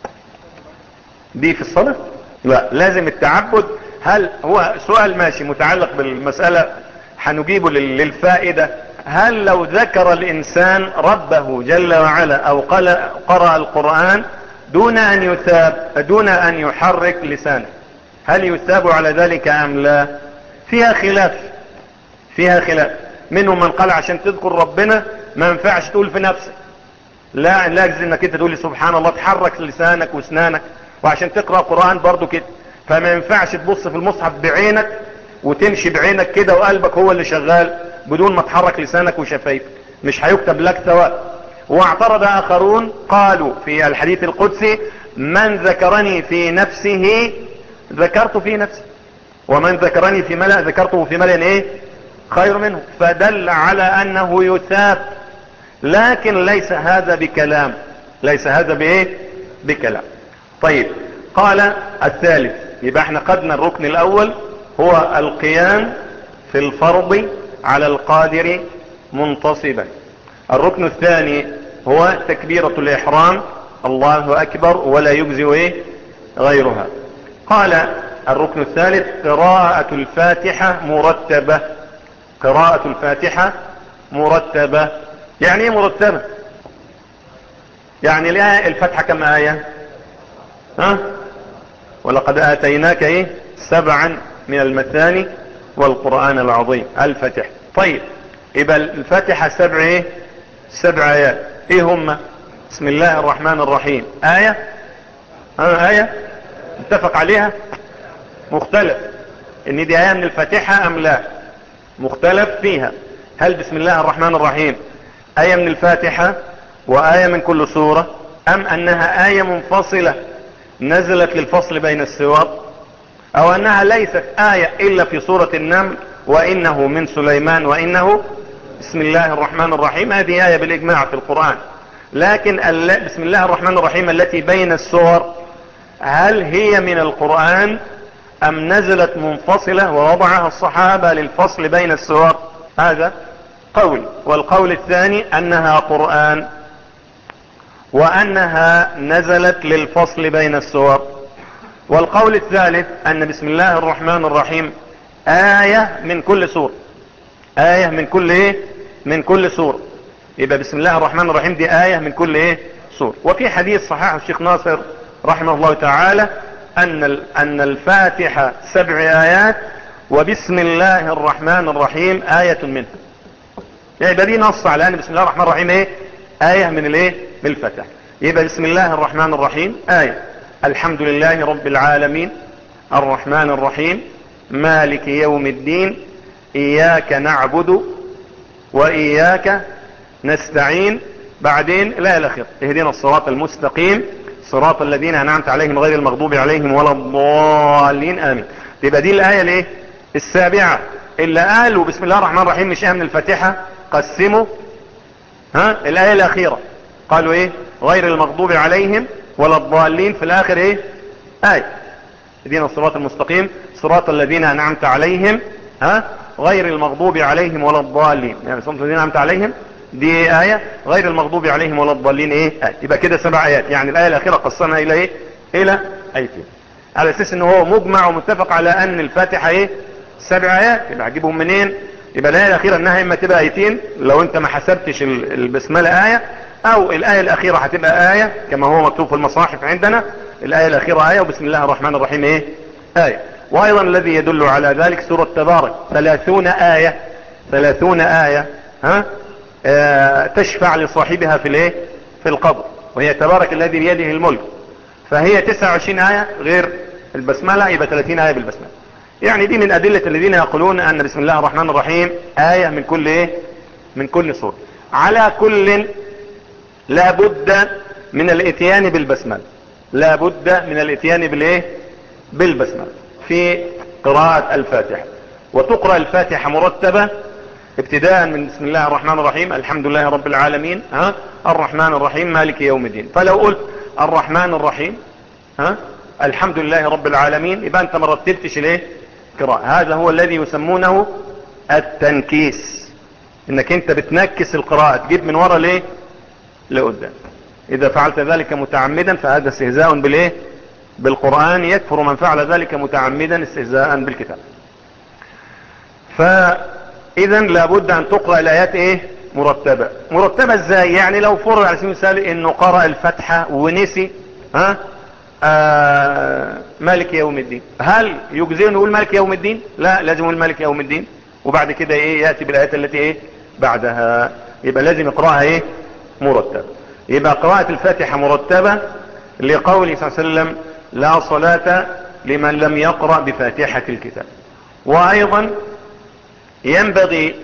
دي في الصلاة لا لازم التعبد هل هو سؤال ماشي متعلق بالمسألة هنجيبه للفائدة هل لو ذكر الانسان ربه جل وعلا او قرأ القرآن دون ان يثاب دون ان يحرك لسانه هل يثاب على ذلك ام لا فيها خلاف فيها خلاف منهم من قال عشان تذكر ربنا ما ينفعش تقول في نفسك لا لا يجزي انك انت تقول سبحان الله تحرك لسانك واسنانك وعشان تقرأ قرآن برضو كده فما ينفعش تبص في المصحف بعينك وتمشي بعينك كده وقلبك هو اللي شغال بدون ما تحرك لسانك وشفايفك مش هيكتب لك ثواب واعترض اخرون قالوا في الحديث القدسي من ذكرني في نفسه ذكرت في نفسي ومن ذكرني في ملأ ذكرته في ملأ ايه خير منه فدل على انه يثاب لكن ليس هذا بكلام ليس هذا بايه بكلام طيب قال الثالث يبقى احنا قدنا الركن الاول هو القيام في الفرض على القادر منتصبا الركن الثاني هو تكبيرة الاحرام الله اكبر ولا يجزي ايه غيرها قال الركن الثالث قراءة الفاتحة مرتبة قراءة الفاتحة مرتبة يعني ايه مرتبة يعني لها الفتحة كم آية ها ولقد آتيناك ايه سبعا من المثاني والقرآن العظيم الفتح طيب يبقى الفاتحة سبع ايه سبع ايات ايه هم بسم الله الرحمن الرحيم آية ها آية اتفق عليها مختلف ان دي آية من الفاتحة ام لا مختلف فيها هل بسم الله الرحمن الرحيم آية من الفاتحة وآية من كل سورة ام انها آية منفصلة نزلت للفصل بين السور او انها ليست آية الا في سورة النمل وانه من سليمان وانه بسم الله الرحمن الرحيم هذه آية بالاجماع في القرآن لكن بسم الله الرحمن الرحيم التي بين السور هل هي من القرآن ام نزلت منفصلة ووضعها الصحابة للفصل بين السور هذا قول والقول الثاني انها قرآن وانها نزلت للفصل بين السور والقول الثالث ان بسم الله الرحمن الرحيم آية من كل سور آية من كل ايه من كل سور يبقى بسم الله الرحمن الرحيم دي آية من كل ايه سور وفي حديث صحيح الشيخ ناصر رحمه الله تعالى ان ان الفاتحة سبع آيات وبسم الله الرحمن الرحيم آية منها يعني يبقى دي نص على ان بسم الله الرحمن الرحيم ايه آية من الايه من الفتح يبقى بسم الله الرحمن الرحيم آية الحمد لله رب العالمين الرحمن الرحيم مالك يوم الدين إياك نعبد وإياك نستعين بعدين لا الأخير اهدنا الصراط المستقيم صراط الذين أنعمت عليهم غير المغضوب عليهم ولا الضالين آمين تبقى دي الآية الايه السابعة اللي قالوا بسم الله الرحمن الرحيم مش آية من الفاتحة قسموا ها الآية الأخيرة قالوا ايه غير المغضوب عليهم ولا الضالين في الاخر ايه آية دين الصراط المستقيم صراط الذين انعمت عليهم ها غير المغضوب عليهم ولا الضالين يعني صراط الذين انعمت عليهم دي آية غير المغضوب عليهم ولا الضالين ايه آية. يبقى كده سبع آيات يعني الآية الأخيرة قسمها إلى ايه إلى آيتين على أساس ان هو مجمع ومتفق على أن الفاتحة ايه سبع آيات يبقى هجيبهم منين يبقى الآية الأخيرة انها اما تبقى آيتين لو انت ما حسبتش البسملة آية او الآية الأخيرة هتبقى آية كما هو مكتوب في المصاحف عندنا الآية الأخيرة آية وبسم الله الرحمن الرحيم ايه آية وأيضا الذي يدل على ذلك سورة تبارك ثلاثون آية ثلاثون آية ها آه تشفع لصاحبها في الايه في القبر وهي تبارك الذي بيده الملك فهي 29 آية غير البسملة يبقى 30 آية بالبسملة يعني دي من ادلة الذين يقولون ان بسم الله الرحمن الرحيم آية من كل ايه من كل سورة على كل لا بد من الاتيان بالبسملة لا بد من الاتيان بالايه بالبسملة في قراءة الفاتحة وتقرأ الفاتحة مرتبة ابتداء من بسم الله الرحمن الرحيم الحمد لله رب العالمين ها الرحمن الرحيم مالك يوم الدين فلو قلت الرحمن الرحيم ها الحمد لله رب العالمين يبقى انت ما رتبتش ليه قراءة هذا هو الذي يسمونه التنكيس انك انت بتنكس القراءة تجيب من ورا ليه لقدام اذا فعلت ذلك متعمدا فهذا استهزاء بالايه بالقرآن يكفر من فعل ذلك متعمدا استهزاء بالكتاب فاذا لابد ان تقرأ الايات ايه مرتبة مرتبة ازاي يعني لو فرض على سبيل المثال انه قرأ الفتحة ونسي ها آه مالك يوم الدين هل يجزيه نقول مالك يوم الدين لا لازم يقول مالك يوم الدين وبعد كده ايه يأتي بالايات التي ايه بعدها يبقى لازم يقرأها ايه مرتبة يبقى قراءة الفاتحة مرتبة لقوله صلى الله عليه وسلم لا صلاة لمن لم يقرأ بفاتحة الكتاب وايضا ينبغي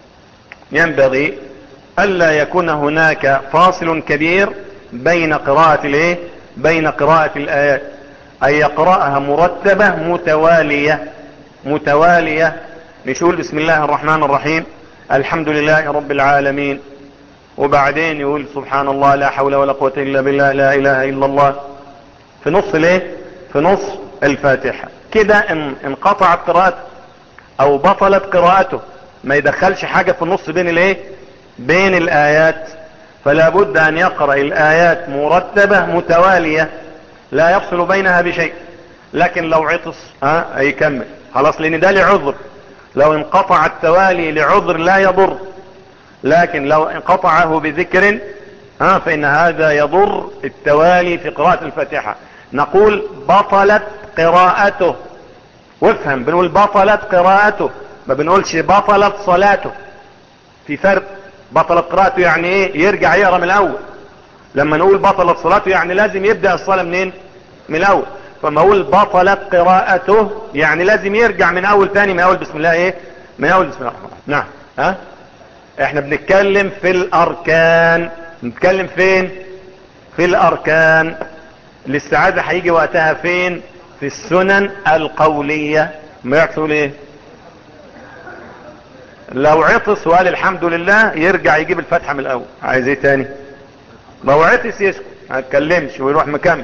ينبغي الا يكون هناك فاصل كبير بين قراءة الايه بين قراءة الايات ان يقرأها مرتبة متوالية متوالية نقول بسم الله الرحمن الرحيم الحمد لله رب العالمين وبعدين يقول سبحان الله لا حول ولا قوة الا بالله لا اله الا الله في نص ليه في نص الفاتحة كده ان انقطعت قراءته او بطلت قراءته ما يدخلش حاجة في النص بين الايه بين الايات فلا بد ان يقرأ الايات مرتبة متوالية لا يفصل بينها بشيء لكن لو عطس ها يكمل خلاص لان ده لعذر لو انقطع التوالي لعذر لا يضر لكن لو انقطعه بذكر ها فان هذا يضر التوالي في قراءة الفاتحة نقول بطلت قراءته وافهم بنقول بطلت قراءته ما بنقولش بطلت صلاته في فرق بطلت قراءته يعني ايه يرجع يقرا من الاول لما نقول بطلت صلاته يعني لازم يبدأ الصلاة منين من الاول فما اقول بطلت قراءته يعني لازم يرجع من اول تاني من اول بسم الله ايه من اول بسم الله الرحمن الرحيم نعم ها احنا بنتكلم في الاركان نتكلم فين في الاركان الاستعاذة هيجي وقتها فين في السنن القولية ما يحصل ايه لو عطس وقال الحمد لله يرجع يجيب الفتحة من الاول عايز ايه تاني لو عطس يسكت ما يتكلمش ويروح مكمل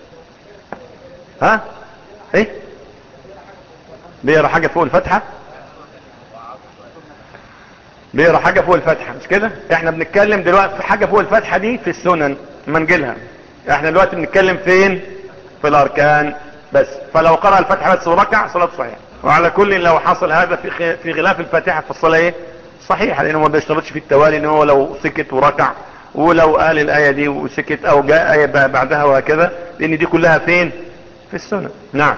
ها ايه بيقرا حاجة فوق الفتحة بيقرا حاجة فوق الفتحة مش كده احنا بنتكلم دلوقتي في حاجة فوق الفتحة دي في السنن ما نجيلها احنا دلوقتي بنتكلم فين في الاركان بس فلو قرأ الفتحة بس وركع صلاة صحيحة وعلى كل لو حصل هذا في في غلاف الفاتحة في الصلاة ايه صحيحة لانه ما بيشترطش في التوالي ان هو لو سكت وركع ولو قال الآية دي وسكت او جاء آية بعدها وهكذا لان دي كلها فين في السنة نعم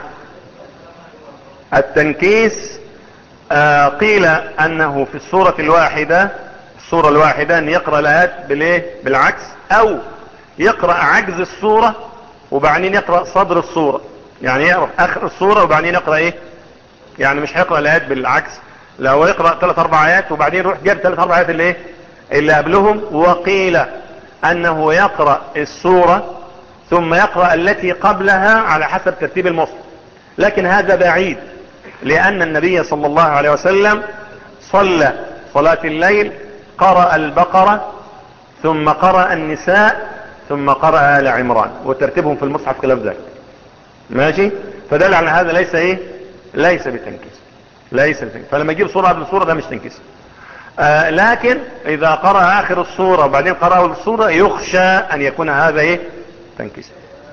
التنكيس آه قيل انه في السورة الواحدة السورة الواحدة ان يقرأ الآيات بالايه بالعكس او يقرأ عجز السورة وبعدين يقرأ صدر السورة يعني يقرأ اخر السورة وبعدين يقرأ ايه يعني مش هيقرأ الايات بالعكس لو يقرأ ثلاث اربع ايات وبعدين يروح جاب ثلاث اربع ايات اللي ايه اللي قبلهم وقيل انه يقرأ السورة ثم يقرأ التي قبلها على حسب ترتيب المصحف لكن هذا بعيد لان النبي صلى الله عليه وسلم صلى صلاة الليل قرأ البقرة ثم قرأ النساء ثم قرأ آل عمران وترتيبهم في المصحف خلاف ذلك ماشي فدل على هذا ليس ايه ليس بتنكيس ليس بتنكيس فلما يجيب صورة قبل الصورة ده مش تنكيس آه لكن اذا قرأ اخر الصورة وبعدين قرأه الصورة يخشى ان يكون هذا ايه تنكيس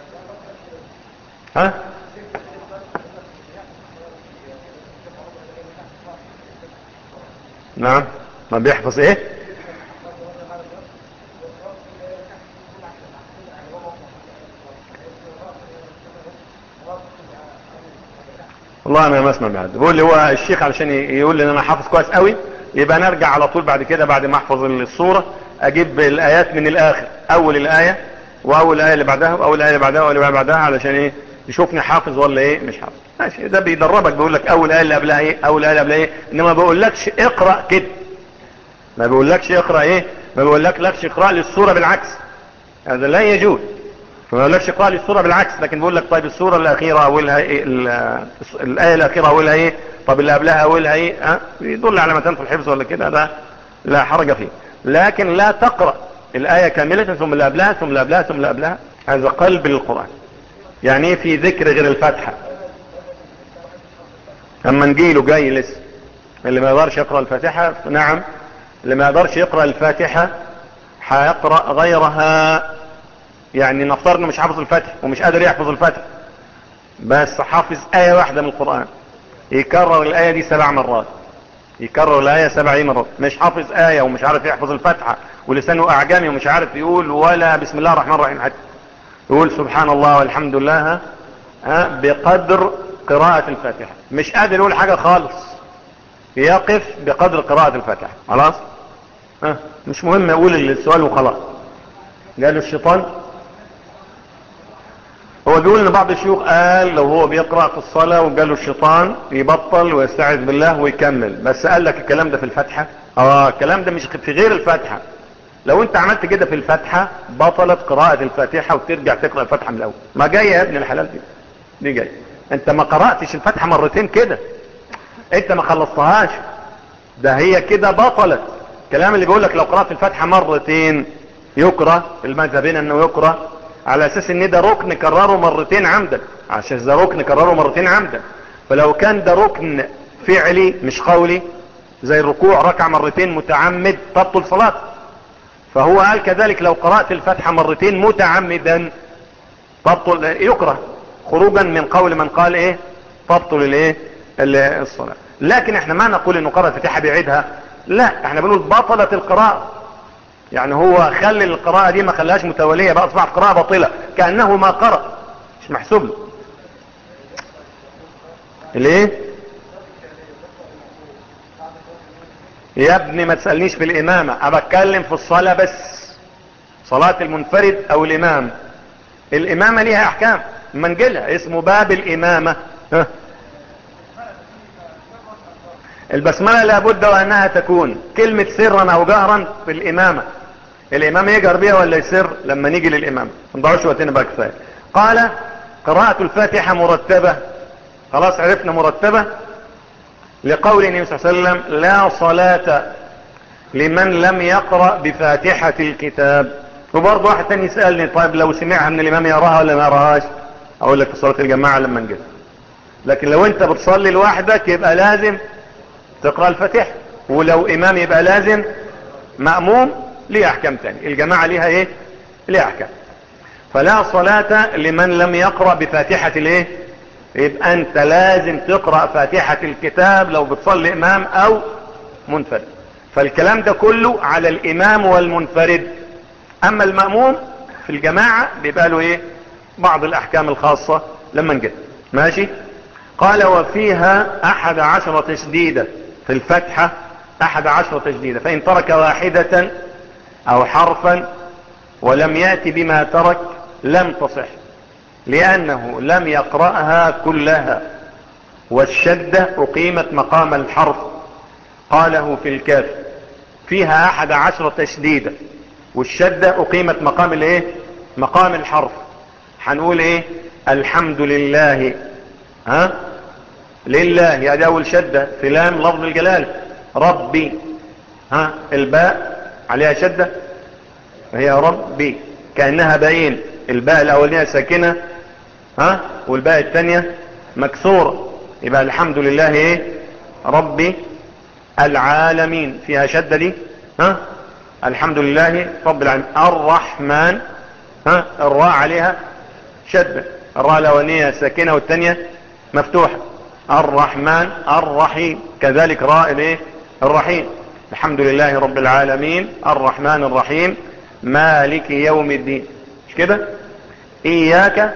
ها نعم ما بيحفظ ايه والله انا ما اسمع بهذا بقول لي هو الشيخ علشان يقول لي ان انا حافظ كويس قوي يبقى نرجع على طول بعد كده بعد ما احفظ الصورة اجيب الايات من الاخر اول الاية واول الايه اللي بعدها واول الايه اللي بعدها واول اللي بعدها علشان ايه يشوفني حافظ ولا ايه مش حافظ ماشي ده بيدربك بيقول لك اول ايه اللي قبلها ايه اول ايه اللي قبلها ايه انما ما بيقولكش اقرا كده ما بيقولكش اقرا ايه ما بيقولكش اقرا لي السوره بالعكس هذا لا يجوز فما بيقولكش اقرا لي السوره بالعكس لكن بيقول لك طيب السوره الاخيره اولها ايه الايه الاخيره اولها ايه طب اللي قبلها اولها ايه ها يدل على متان في الحفظ ولا كده ده لا حرج فيه لكن لا تقرا الايه كامله ثم اللي قبلها ثم اللي قبلها ثم اللي قبلها هذا قلب للقران يعني ايه في ذكر غير الفاتحه اما نجيله جاي لسه اللي ما يقدرش يقرا الفاتحه نعم اللي ما يقدرش يقرا الفاتحه هيقرا غيرها يعني نفترض انه مش حافظ الفاتحه ومش قادر يحفظ الفاتحه بس حافظ ايه واحده من القران يكرر الايه دي سبع مرات يكرر الايه سبع مرات مش حافظ ايه ومش عارف يحفظ الفاتحه ولسانه اعجمي ومش عارف يقول ولا بسم الله الرحمن الرحيم حتى يقول سبحان الله والحمد لله ها بقدر قراءة الفاتحة مش قادر يقول حاجة خالص يقف بقدر قراءة الفاتحة خلاص ها مش مهم يقول السؤال وخلاص قال الشيطان هو بيقول ان بعض الشيوخ قال لو هو بيقرأ في الصلاة وقال له الشيطان يبطل ويستعذ بالله ويكمل بس قال لك الكلام ده في الفاتحة اه الكلام ده مش في غير الفاتحة لو انت عملت كده في الفاتحة بطلت قراءة الفاتحة وترجع تقرأ الفاتحة من الاول ما جاية يا ابن الحلال دي دي جاية انت ما قرأتش الفاتحة مرتين كده انت ما خلصتهاش ده هي كده بطلت الكلام اللي بيقول لك لو قرأت الفاتحة مرتين يقرأ المذهبين انه يقرأ على اساس ان ده ركن كرره مرتين عمدا عشان ده ركن كرره مرتين عمدا فلو كان ده ركن فعلي مش قولي زي الركوع ركع مرتين متعمد تبطل صلاته فهو قال كذلك لو قرأت الفاتحة مرتين متعمدا تبطل يكره خروجا من قول من قال ايه تبطل الايه الصلاة لكن احنا ما نقول انه قرأ الفاتحة بيعيدها لا احنا بنقول بطلت القراءة يعني هو خلي القراءة دي ما خلاهاش متوالية بقى اصبحت قراءة باطلة كأنه ما قرأ مش محسوب له ليه يا ابني ما تسألنيش في الامامة انا بتكلم في الصلاة بس صلاة المنفرد او الامام الامامة ليها احكام منجلها اسمه باب الامامة ها. البسملة لابد وانها تكون كلمة سرا او جهرا في الامامة الامام يجهر بيها ولا يسر لما نيجي للامام ما نضيعش وقتنا بقى كفايه قال قراءة الفاتحة مرتبة خلاص عرفنا مرتبة لقول النبي صلى الله عليه وسلم لا صلاة لمن لم يقرأ بفاتحة الكتاب وبرضه واحد تاني يسألني طيب لو سمعها من الامام يراها ولا ما يراهاش اقول لك في صلاة الجماعة لما نجد لكن لو انت بتصلي لوحدك يبقى لازم تقرأ الفاتحة ولو امام يبقى لازم مأموم ليه احكام تاني الجماعة ليها ايه ليها احكام فلا صلاة لمن لم يقرأ بفاتحة الايه يبقى انت لازم تقرأ فاتحة الكتاب لو بتصلي امام او منفرد فالكلام ده كله على الامام والمنفرد اما المأموم في الجماعة بيبقى له ايه بعض الاحكام الخاصة لما نجد ماشي قال وفيها احد عشر تشديدة في الفتحة احد عشر تشديدة فان ترك واحدة او حرفا ولم يأتي بما ترك لم تصح لانه لم يقرأها كلها والشدة اقيمت مقام الحرف قاله في الكاف فيها احد عشر تشديدة والشدة اقيمت مقام الايه مقام الحرف هنقول ايه الحمد لله ها لله يا دي اول شدة في لام لفظ الجلال ربي ها الباء عليها شدة هي ربي كأنها باين الباء الاولانية ساكنة ها والباء الثانية مكسورة يبقى الحمد لله ايه ربي العالمين فيها شدة دي ها الحمد لله رب العالمين الرحمن ها الراء عليها شدة الراء الاولانية ساكنة والثانية مفتوحة الرحمن الرحيم كذلك راء الايه الرحيم الحمد لله رب العالمين الرحمن الرحيم مالك يوم الدين مش كده اياك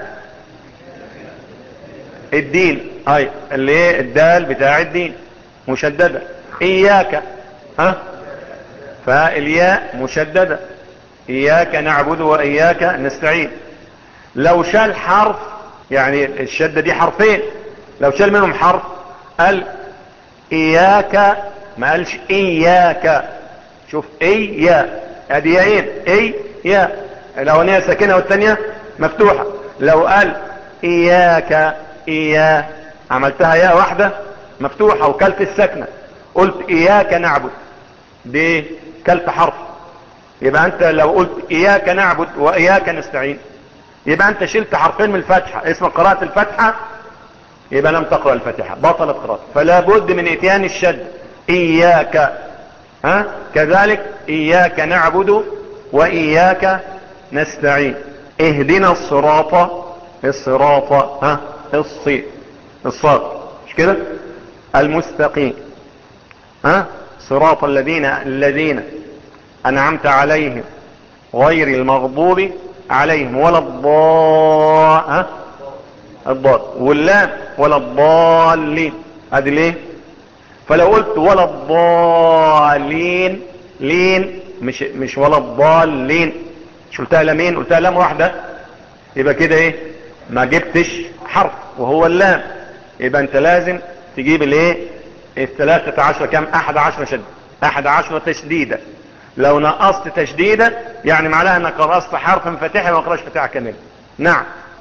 الدين اي اللي ايه الدال بتاع الدين مشددة اياك ها فالياء مشددة اياك نعبد واياك نستعين لو شال حرف يعني الشدة دي حرفين لو شال منهم حرف قال اياك ما قالش اياك شوف اي يا ادي ياين اي يا الاولانيه ساكنه والثانيه مفتوحه لو قال اياك اياه عملتها يا واحده مفتوحه وكلت السكنه قلت اياك نعبد دي كلت حرف يبقى انت لو قلت اياك نعبد واياك نستعين يبقى انت شلت حرفين من الفاتحه اسم قراءه الفاتحه يبقى لم تقرأ الفاتحة بطلت قراءة فلا بد من اتيان الشد اياك ها كذلك اياك نعبد واياك نستعين اهدنا الصراط الصراط ها الصي الصاد مش كده المستقيم ها صراط الذين الذين انعمت عليهم غير المغضوب عليهم ولا الضاء ها الضاد واللام ولا الضالين ادي ليه فلو قلت ولا الضالين لين مش مش ولا الضالين مش قلتها لامين قلتها لام واحده يبقى كده ايه ما جبتش حرف وهو اللام يبقى انت لازم تجيب الايه الثلاثة عشر كام احد عشر شد احد عشر تشديدة لو نقصت تشديدة يعني معناها انك نقصت حرف من فتحة وما قراش فتحة كاملة نعم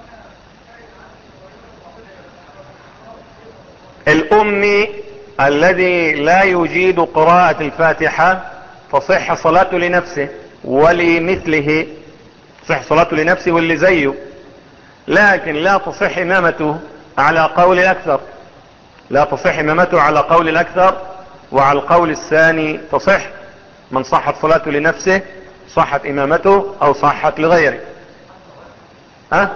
الامي الذي لا يجيد قراءة الفاتحة تصح صلاته لنفسه ولمثله تصح صلاته لنفسه واللي زيه لكن لا تصح امامته على قول الاكثر لا تصح امامته على قول الاكثر وعلى القول الثاني تصح من صحت صلاته لنفسه صحت امامته او صحت لغيره أه؟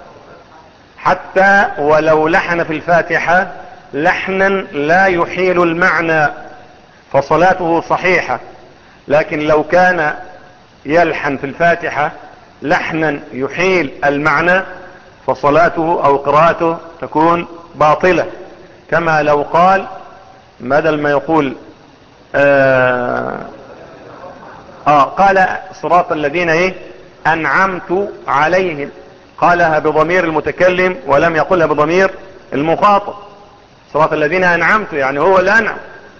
حتى ولو لحن في الفاتحة لحنا لا يحيل المعنى فصلاته صحيحة لكن لو كان يلحن في الفاتحة لحنا يحيل المعنى فصلاته او قراءته تكون باطلة كما لو قال بدل ما يقول آه, آه قال صراط الذين ايه انعمت عليهم قالها بضمير المتكلم ولم يقلها بضمير المخاطب صراط الذين انعمت يعني هو اللي انعم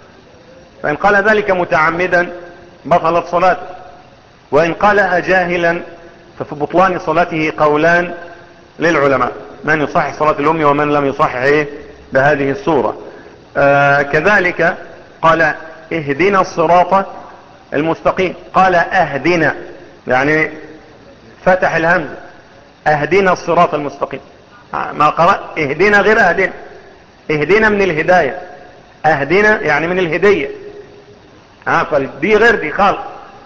فان قال ذلك متعمدا بطلت صلاته وان قالها جاهلا ففي بطلان صلاته قولان للعلماء من يصحح صلاة الأم ومن لم يصحح إيه بهذه الصورة آه كذلك قال اهدنا الصراط المستقيم قال اهدنا يعني فتح الهمزة اهدنا الصراط المستقيم ما قرأ اهدنا غير اهدنا اهدنا من الهداية اهدنا يعني من الهدية ها فدي غير دي خالص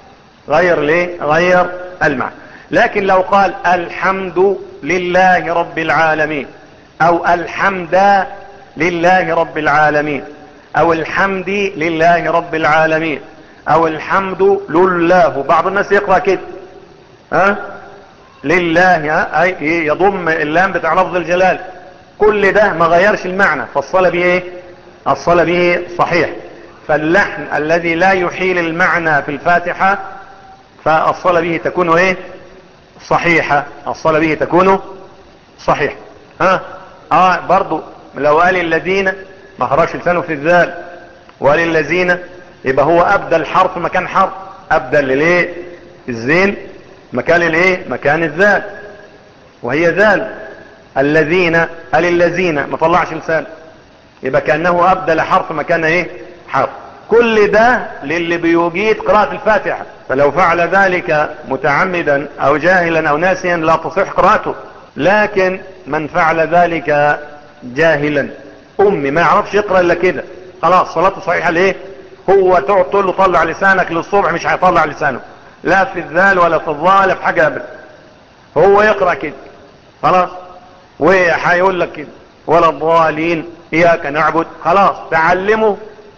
غير ليه غير المعنى لكن لو قال الحمد لله رب العالمين او الحمد لله رب العالمين او الحمد لله رب العالمين او الحمد لله بعض الناس يقرأ كده ها لله ها اي يضم اللام بتاع لفظ الجلال كل ده ما غيرش المعنى فالصلاة به ايه الصلاة به صحيح فاللحن الذي لا يحيل المعنى في الفاتحة فالصلاة به تكون ايه صحيحة الصلاة به تكون صحيح ها اه برضو لو قال الذين ما خرجش لسانه في الذال وقال الذين يبقى هو ابدل حرف مكان حرف ابدل لليه الزين مكان الايه مكان الذال وهي ذال الذين قال الذين ما طلعش لسان يبقى كأنه ابدل حرف مكان ايه حرف كل ده للي بيجيد قراءة الفاتحة فلو فعل ذلك متعمدا او جاهلا او ناسيا لا تصح قراءته لكن من فعل ذلك جاهلا امي ما يعرفش يقرأ الا كده خلاص صلاته صحيحة ليه هو تقعد تقول له طلع لسانك للصبح مش هيطلع لسانه لا في الذال ولا في الظاء ولا في حاجة ابدا هو يقرأ كده خلاص وهيقول لك كده ولا الضالين اياك نعبد خلاص تعلمه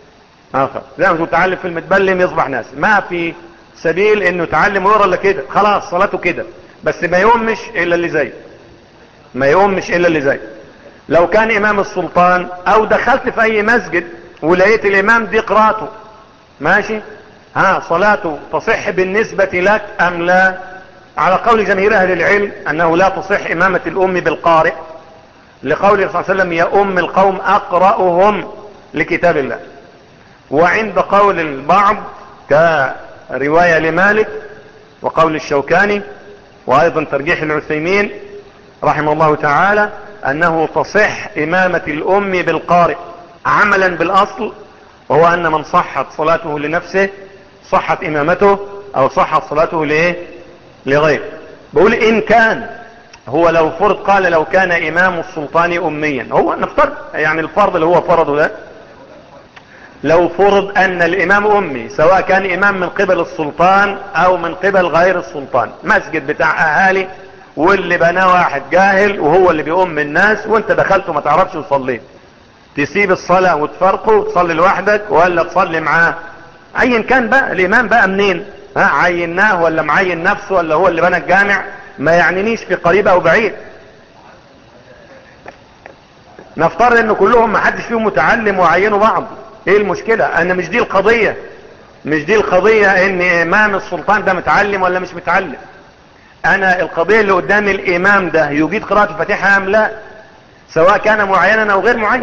اخر زي ما تتعلم في المتبلم يصبح ناس ما في سبيل انه يتعلم ويقرا الا كده خلاص صلاته كده بس ما يومش الا اللي زي ما يومش الا اللي زي لو كان امام السلطان او دخلت في اي مسجد ولقيت الامام دي قراءته ماشي ها صلاته تصح بالنسبة لك ام لا على قول جماهير اهل العلم انه لا تصح امامة الام بالقارئ لقوله صلى الله عليه وسلم يا أم القوم أقرأهم لكتاب الله وعند قول البعض كرواية لمالك وقول الشوكاني وأيضا ترجيح العثيمين رحمه الله تعالى أنه تصح إمامة الأم بالقارئ عملا بالأصل وهو أن من صحت صلاته لنفسه صحت إمامته أو صحت صلاته لإيه لغيره بقول إن كان هو لو فرض قال لو كان إمام السلطان أميا هو نفترض يعني الفرض اللي هو فرضه ده لو فرض أن الإمام أمي سواء كان إمام من قبل السلطان أو من قبل غير السلطان مسجد بتاع أهالي واللي بناه واحد جاهل وهو اللي بيؤم الناس وانت دخلت وما تعرفش وصليت تسيب الصلاة وتفرقه وتصلي لوحدك ولا تصلي معاه ايا كان بقى الامام بقى منين ها عيناه ولا معين نفسه ولا هو اللي بنى الجامع ما يعنينيش في قريب او بعيد نفترض ان كلهم ما حدش فيهم متعلم وعينوا بعض ايه المشكلة انا مش دي القضية مش دي القضية ان امام السلطان ده متعلم ولا مش متعلم انا القضية اللي قدام الامام ده يجيد قراءة الفاتحة ام لا سواء كان معينا او غير معين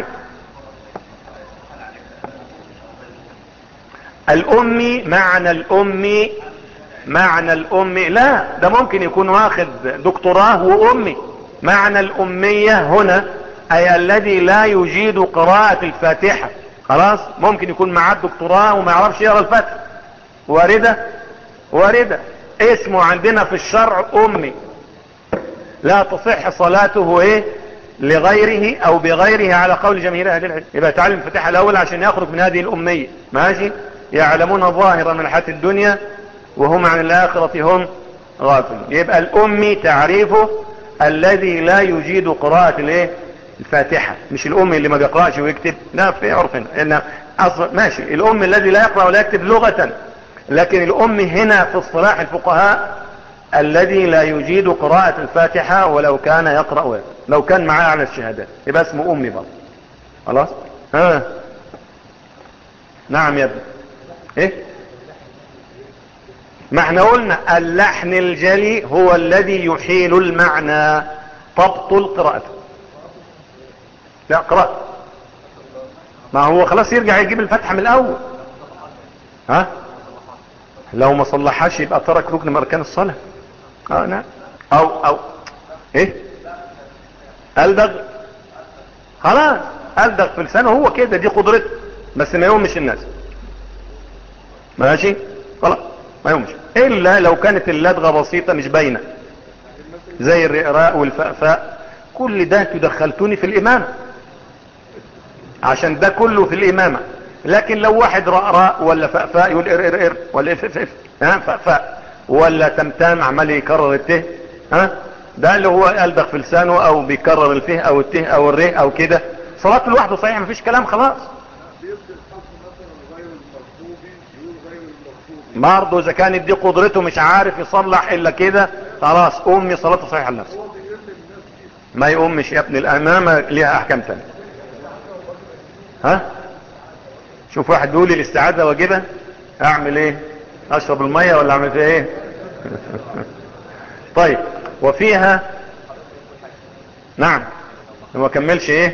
الامي معنى الامي معنى الامي لا ده ممكن يكون واخد دكتوراه وامي معنى الامية هنا اي الذي لا يجيد قراءة الفاتحة خلاص ممكن يكون معاه الدكتوراه وما يعرفش يقرا الفاتحة واردة واردة اسمه عندنا في الشرع امي لا تصح صلاته ايه لغيره او بغيره على قول جماهير اهل العلم يبقى يتعلم الفاتحة الاول عشان يخرج من هذه الامية ماشي يعلمون ظاهرا من الحياة الدنيا وهم عن الاخرة هم غافلون يبقى الامي تعريفه الذي لا يجيد قراءة الايه الفاتحة مش الامي اللي ما بيقرأش ويكتب لا في عرفنا إن أصل ماشي الامي الذي لا يقرأ ولا يكتب لغة لكن الامي هنا في اصطلاح الفقهاء الذي لا يجيد قراءة الفاتحة ولو كان يقرأ ويكتب لو كان معاه على الشهادات يبقى اسمه امي برضه خلاص ها نعم يا ابني ايه ما احنا قلنا اللحن الجلي هو الذي يحيل المعنى تبطل قراءته لا قراءة ما هو خلاص يرجع يجيب الفتحة من الاول ها لو ما صلحهاش يبقى ترك ركن من اركان الصلاة اه نعم او او ايه الدغ خلاص الدغ في لسانه هو كده دي قدرته بس ما يومش الناس ماشي خلاص ما يومش الا لو كانت اللدغة بسيطة مش باينة زي الرئراء والفأفاء كل ده تدخلتوني في الامامة عشان ده كله في الامامة لكن لو واحد رأراء ولا فأفاء يقول ار ار ار ولا اف اف اف ها فأفاء ولا تمتام عمال يكرر الته ها ده اللي هو ألدغ في لسانه او بيكرر الفه او الته او الره او كده صلاة لوحده صحيح مفيش كلام خلاص برضه اذا كانت دي قدرته مش عارف يصلح الا كده خلاص امي صلاته صحيحه لنفسه ما يقومش يا ابن الامامه ليها احكام تانية ها شوف واحد بيقول لي الاستعاذه واجبه اعمل ايه اشرب الميه ولا اعمل فيها ايه طيب وفيها نعم ما كملش ايه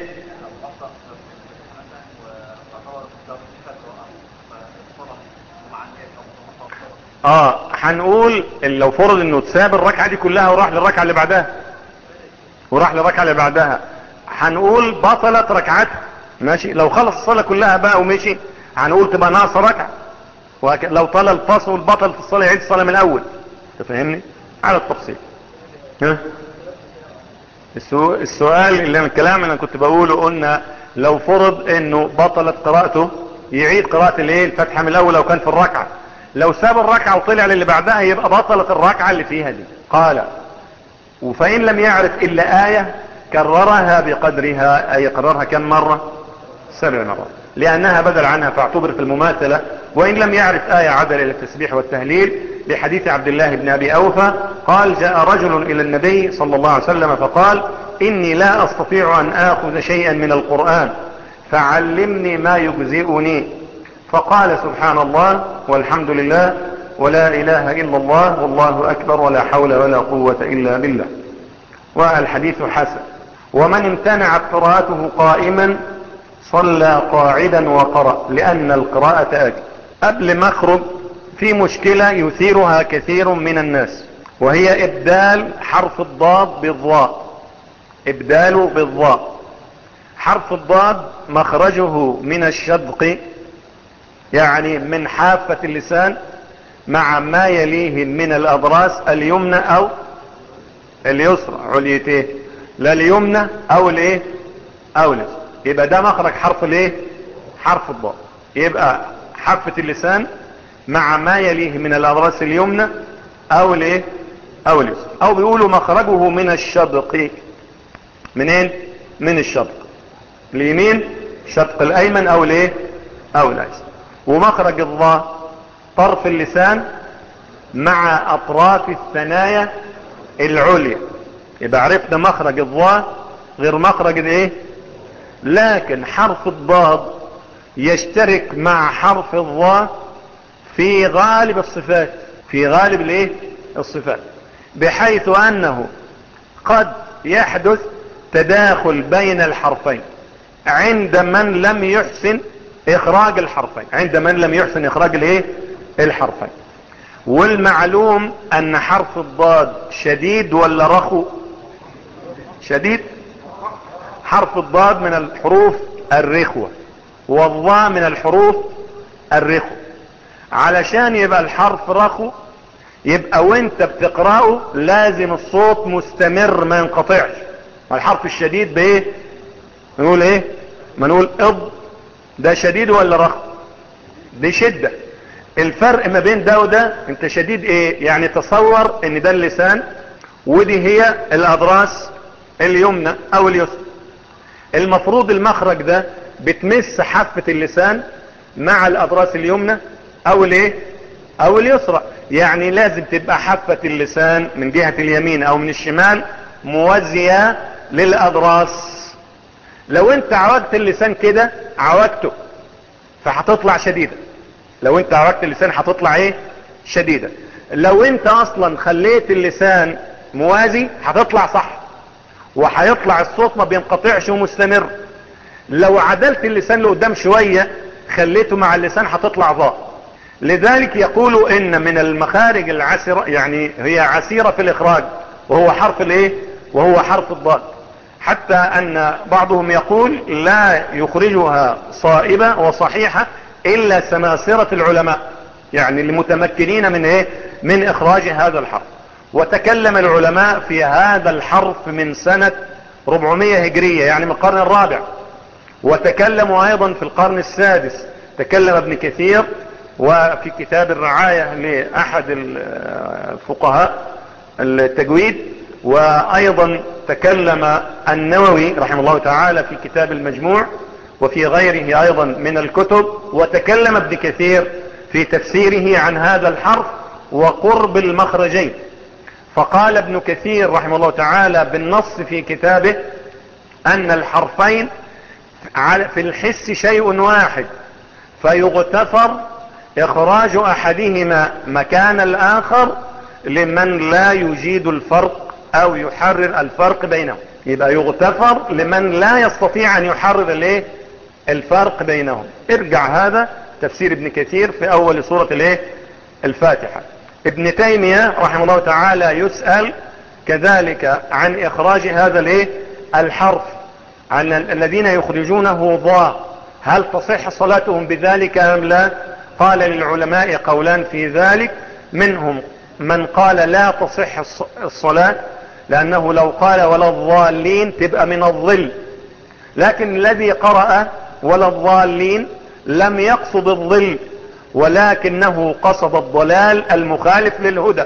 اه هنقول لو فرض انه تساب الركعة دي كلها وراح للركعة اللي بعدها وراح للركعة اللي بعدها هنقول بطلت ركعتها ماشي لو خلص الصلاة كلها بقى ومشي هنقول تبقى ناقصة ركعة لو طال الفصل بطلت الصلاة يعيد الصلاة من الاول تفهمني على التفصيل ها السؤال اللي من الكلام اللي انا كنت بقوله قلنا لو فرض انه بطلت قراءته يعيد قراءة الايه الفتحة من الاول لو كان في الركعة لو ساب الركعة وطلع للي بعدها يبقى بطلت الركعة اللي فيها دي قال وفإن لم يعرف إلا آية كررها بقدرها أي قررها كم مرة سبع مرات لأنها بدل عنها فاعتبر في المماثلة وإن لم يعرف آية عدل إلى التسبيح والتهليل لحديث عبد الله بن أبي أوفى قال جاء رجل إلى النبي صلى الله عليه وسلم فقال إني لا أستطيع أن آخذ شيئا من القرآن فعلمني ما يجزئني فقال سبحان الله والحمد لله ولا إله إلا الله والله أكبر ولا حول ولا قوة إلا بالله والحديث حسن ومن امتنعت قراءته قائما صلى قاعدا وقرأ لأن القراءة أجل قبل ما اخرج في مشكلة يثيرها كثير من الناس وهي إبدال حرف الضاد بالضاء إبداله بالضاء حرف الضاد مخرجه من الشدق يعني من حافة اللسان مع ما يليه من الأضراس اليمنى أو اليسرى عليته لا اليمنى أو الايه أو اليسرى يبقى ده مخرج حرف الايه حرف الضاد يبقى حافة اللسان مع ما يليه من الأضراس اليمنى أو الايه أو اليسرى أو بيقولوا مخرجه من الشدق منين من الشدق اليمين الشدق الأيمن أو الايه أو الأيسر ومخرج الضاء طرف اللسان مع أطراف الثنايا العليا يبقى عرفنا مخرج الضاء غير مخرج الايه لكن حرف الضاد يشترك مع حرف الضاء في غالب الصفات في غالب الايه الصفات بحيث انه قد يحدث تداخل بين الحرفين عند من لم يحسن اخراج الحرفين عند من لم يحسن اخراج الايه الحرفين والمعلوم ان حرف الضاد شديد ولا رخو شديد حرف الضاد من الحروف الرخوة والضاء من الحروف الرخوة علشان يبقى الحرف رخو يبقى وانت بتقرأه لازم الصوت مستمر ما ينقطعش والحرف الشديد بايه نقول ايه ما نقول اض ده شديد ولا رخو دي شدة الفرق ما بين ده وده انت شديد ايه يعني تصور ان ده اللسان ودي هي الاضراس اليمنى او اليسرى المفروض المخرج ده بتمس حافة اللسان مع الاضراس اليمنى او الايه او اليسرى يعني لازم تبقى حافة اللسان من جهة اليمين او من الشمال موازية للاضراس لو انت عوجت اللسان كده عوجته فهتطلع شديدة لو انت عوجت اللسان هتطلع ايه شديدة لو انت اصلا خليت اللسان موازي هتطلع صح وهيطلع الصوت ما بينقطعش ومستمر لو عدلت اللسان لقدام شوية خليته مع اللسان هتطلع ضاء لذلك يقولوا ان من المخارج العسرة يعني هي عسيرة في الاخراج وهو حرف الايه وهو حرف الضاد حتى ان بعضهم يقول لا يخرجها صائبة وصحيحة الا سماسرة العلماء يعني المتمكنين من ايه من اخراج هذا الحرف وتكلم العلماء في هذا الحرف من سنة 400 هجرية يعني من القرن الرابع وتكلموا ايضا في القرن السادس تكلم ابن كثير وفي كتاب الرعاية لأحد الفقهاء التجويد وأيضا تكلم النووي رحمه الله تعالى في كتاب المجموع وفي غيره أيضا من الكتب وتكلم ابن كثير في تفسيره عن هذا الحرف وقرب المخرجين فقال ابن كثير رحمه الله تعالى بالنص في كتابه أن الحرفين في الحس شيء واحد فيغتفر اخراج احدهما مكان الاخر لمن لا يجيد الفرق او يحرر الفرق بينهم يبقى يغتفر لمن لا يستطيع ان يحرر الايه الفرق بينهم ارجع هذا تفسير ابن كثير في اول سورة الايه الفاتحة ابن تيمية رحمه الله تعالى يسأل كذلك عن اخراج هذا الايه الحرف عن الذين يخرجونه ضاء هل تصح صلاتهم بذلك ام لا قال للعلماء قولان في ذلك منهم من قال لا تصح الصلاة لأنه لو قال ولا الضالين تبقى من الظل لكن الذي قرأ ولا الضالين لم يقصد الظل ولكنه قصد الضلال المخالف للهدى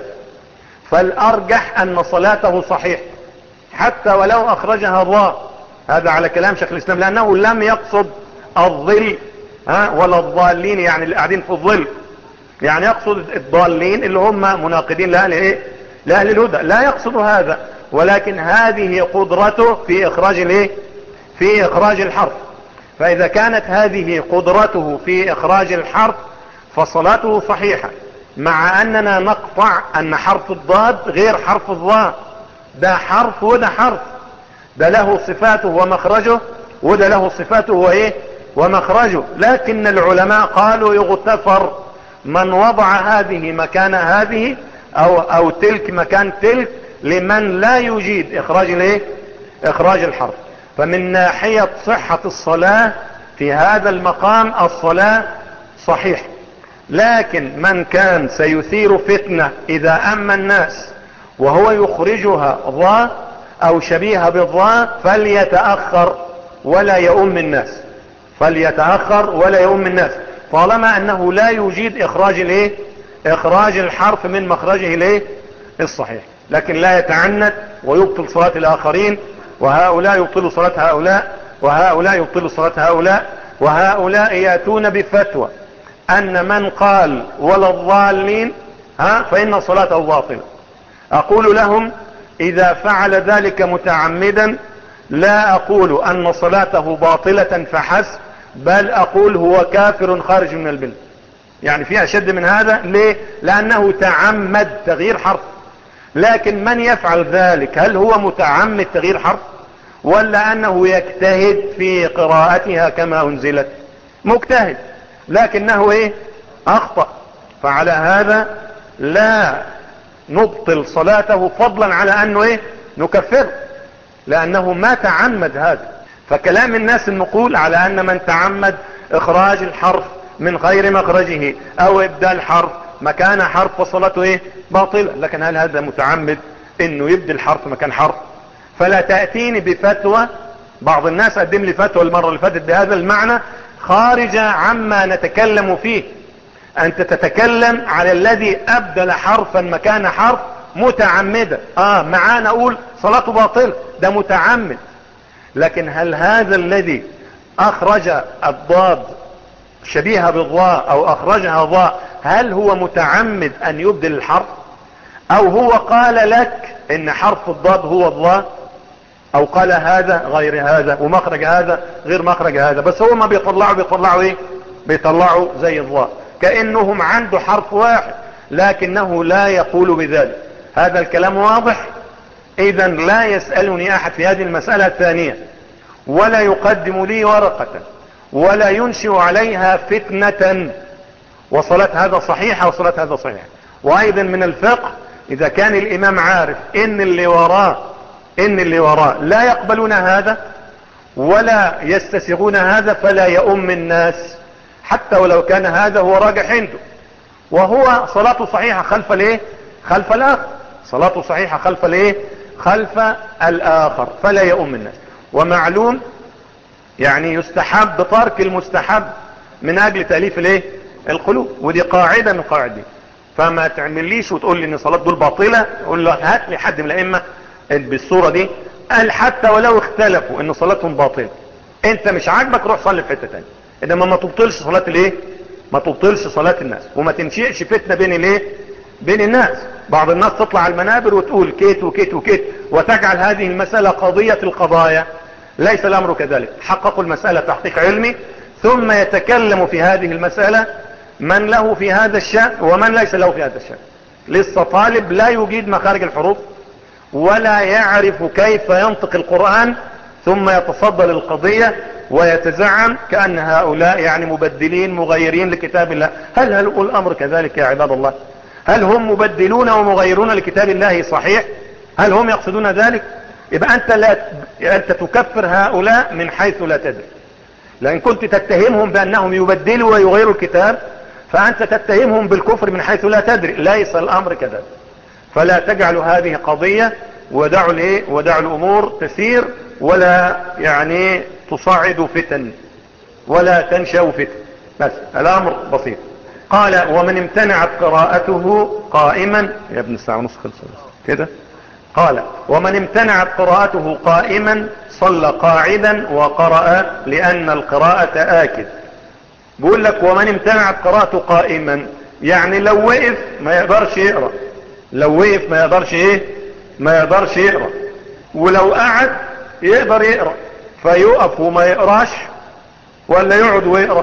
فالأرجح أن صلاته صحيح حتى ولو أخرجها ضاء هذا على كلام شيخ الإسلام لأنه لم يقصد الظل ها ولا الضالين يعني اللي قاعدين في الظل يعني يقصد الضالين اللي هم مناقضين لأهل ايه لأهل الهدى لا يقصد هذا ولكن هذه قدرته في اخراج الايه في اخراج الحرف فاذا كانت هذه قدرته في اخراج الحرف فصلاته صحيحة مع اننا نقطع ان حرف الضاد غير حرف الضاء ده حرف وده حرف ده له صفاته ومخرجه وده له صفاته وايه ومخرجه لكن العلماء قالوا يغتفر من وضع هذه مكان هذه او, أو تلك مكان تلك لمن لا يجيد اخراج الايه اخراج الحرف فمن ناحية صحة الصلاة في هذا المقام الصلاة صحيح لكن من كان سيثير فتنة اذا اما الناس وهو يخرجها ضاء او شبيه بالضاء فليتأخر ولا يؤم الناس فليتأخر ولا يؤم الناس طالما انه لا يجيد اخراج الايه اخراج الحرف من مخرجه الايه الصحيح لكن لا يتعنت ويبطل صلاة الاخرين وهؤلاء يبطلوا صلاة هؤلاء وهؤلاء يبطلوا صلاة هؤلاء وهؤلاء يأتون بفتوى ان من قال ولا الضالين ها فان صلاته باطلة اقول لهم اذا فعل ذلك متعمدا لا اقول ان صلاته باطلة فحسب بل اقول هو كافر خارج من البلد يعني في اشد من هذا ليه لانه تعمد تغيير حرف لكن من يفعل ذلك هل هو متعمد تغيير حرف ولا انه يجتهد في قراءتها كما انزلت مجتهد لكنه ايه اخطأ فعلى هذا لا نبطل صلاته فضلا على انه ايه نكفره لانه ما تعمد هذا فكلام الناس النقول على ان من تعمد اخراج الحرف من غير مخرجه او ابدال حرف مكان حرف فصلته ايه باطلة لكن هل هذا متعمد انه يبدل حرف مكان حرف فلا تأتيني بفتوى بعض الناس قدم لي فتوى المرة اللي فاتت بهذا المعنى خارجة عما نتكلم فيه انت تتكلم على الذي ابدل حرفا مكان حرف متعمدا اه معانا اقول صلاته باطلة ده متعمد لكن هل هذا الذي اخرج الضاد شبيهة بالضاء او اخرجها ضاء هل هو متعمد ان يبدل الحرف او هو قال لك ان حرف الضاد هو الضاء او قال هذا غير هذا ومخرج هذا غير مخرج هذا بس هو ما بيطلعوا بيطلعوا ايه بيطلعوا زي الضاء كأنهم عنده حرف واحد لكنه لا يقول بذلك هذا الكلام واضح اذا لا يسألني احد في هذه المسألة الثانية ولا يقدم لي ورقة ولا ينشئ عليها فتنة وصلت هذا صحيحة وصلت هذا صحيحة وايضا من الفقه اذا كان الامام عارف ان اللي وراه ان اللي وراه لا يقبلون هذا ولا يستسيغون هذا فلا يؤم الناس حتى ولو كان هذا هو راجح عنده وهو صلاته صحيحة خلف الايه خلف الاخر صلاته صحيحة خلف الايه خلف الاخر فلا يؤم الناس ومعلوم يعني يستحب ترك المستحب من اجل تأليف الايه القلوب ودي قاعدة من قاعدين فما تعمليش وتقول لي ان صلاة دول باطلة قول له هات لي حد من الائمة بالصورة دي قال حتى ولو اختلفوا ان صلاتهم باطلة انت مش عاجبك روح صلي في حتة تانية انما ما تبطلش صلاة الايه ما تبطلش صلاة الناس وما تنشئش فتنة بين الايه بين الناس بعض الناس تطلع على المنابر وتقول كيت وكيت وكيت وتجعل هذه المسألة قضية القضايا ليس الامر كذلك حققوا المسألة تحقيق علمي ثم يتكلم في هذه المسألة من له في هذا الشأن ومن ليس له في هذا الشأن لسه طالب لا يجيد مخارج الحروف ولا يعرف كيف ينطق القرآن ثم يتصدى للقضية ويتزعم كأن هؤلاء يعني مبدلين مغيرين لكتاب الله هل هل الأمر كذلك يا عباد الله هل هم مبدلون ومغيرون لكتاب الله صحيح هل هم يقصدون ذلك يبقى أنت, لا أنت تكفر هؤلاء من حيث لا تدري لأن كنت تتهمهم بأنهم يبدلوا ويغيروا الكتاب فأنت تتهمهم بالكفر من حيث لا تدري ليس الأمر كذلك فلا تجعلوا هذه قضية ودعوا الايه ودعوا الامور تسير ولا يعني تصعد فتن ولا تنشأ فتن بس الامر بسيط قال ومن امتنعت قراءته قائما يا ابن الساعة ونص خلص كده قال ومن امتنعت قراءته قائما صلى قاعدا وقرأ لأن القراءة آكد بيقول لك ومن امتنعت قراءته قائما يعني لو وقف ما يقدرش يقرأ لو وقف ما يقدرش ايه ما يقدرش يقرأ ولو قعد يقدر يقرأ فيقف وما يقراش ولا يقعد ويقرأ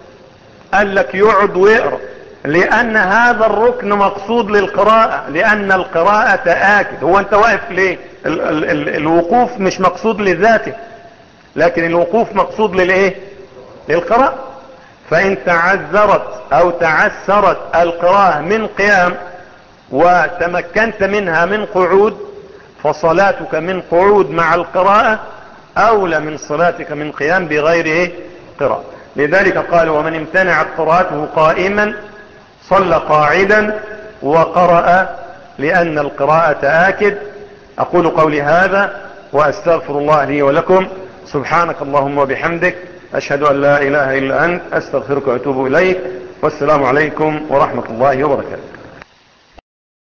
قال لك يقعد ويقرأ لان هذا الركن مقصود للقراءة لان القراءة آكد هو انت واقف ليه ال ال ال الوقوف مش مقصود لذاته لكن الوقوف مقصود للايه للقراءة فان تعذرت او تعسرت القراءة من قيام وتمكنت منها من قعود فصلاتك من قعود مع القراءة اولى من صلاتك من قيام بغير ايه قراءة لذلك قال ومن امتنعت قراءته قائما صلى قاعدا وقرأ لأن القراءة آكد أقول قولي هذا وأستغفر الله لي ولكم سبحانك اللهم وبحمدك أشهد أن لا إله إلا أنت أستغفرك وأتوب إليك والسلام عليكم ورحمة الله وبركاته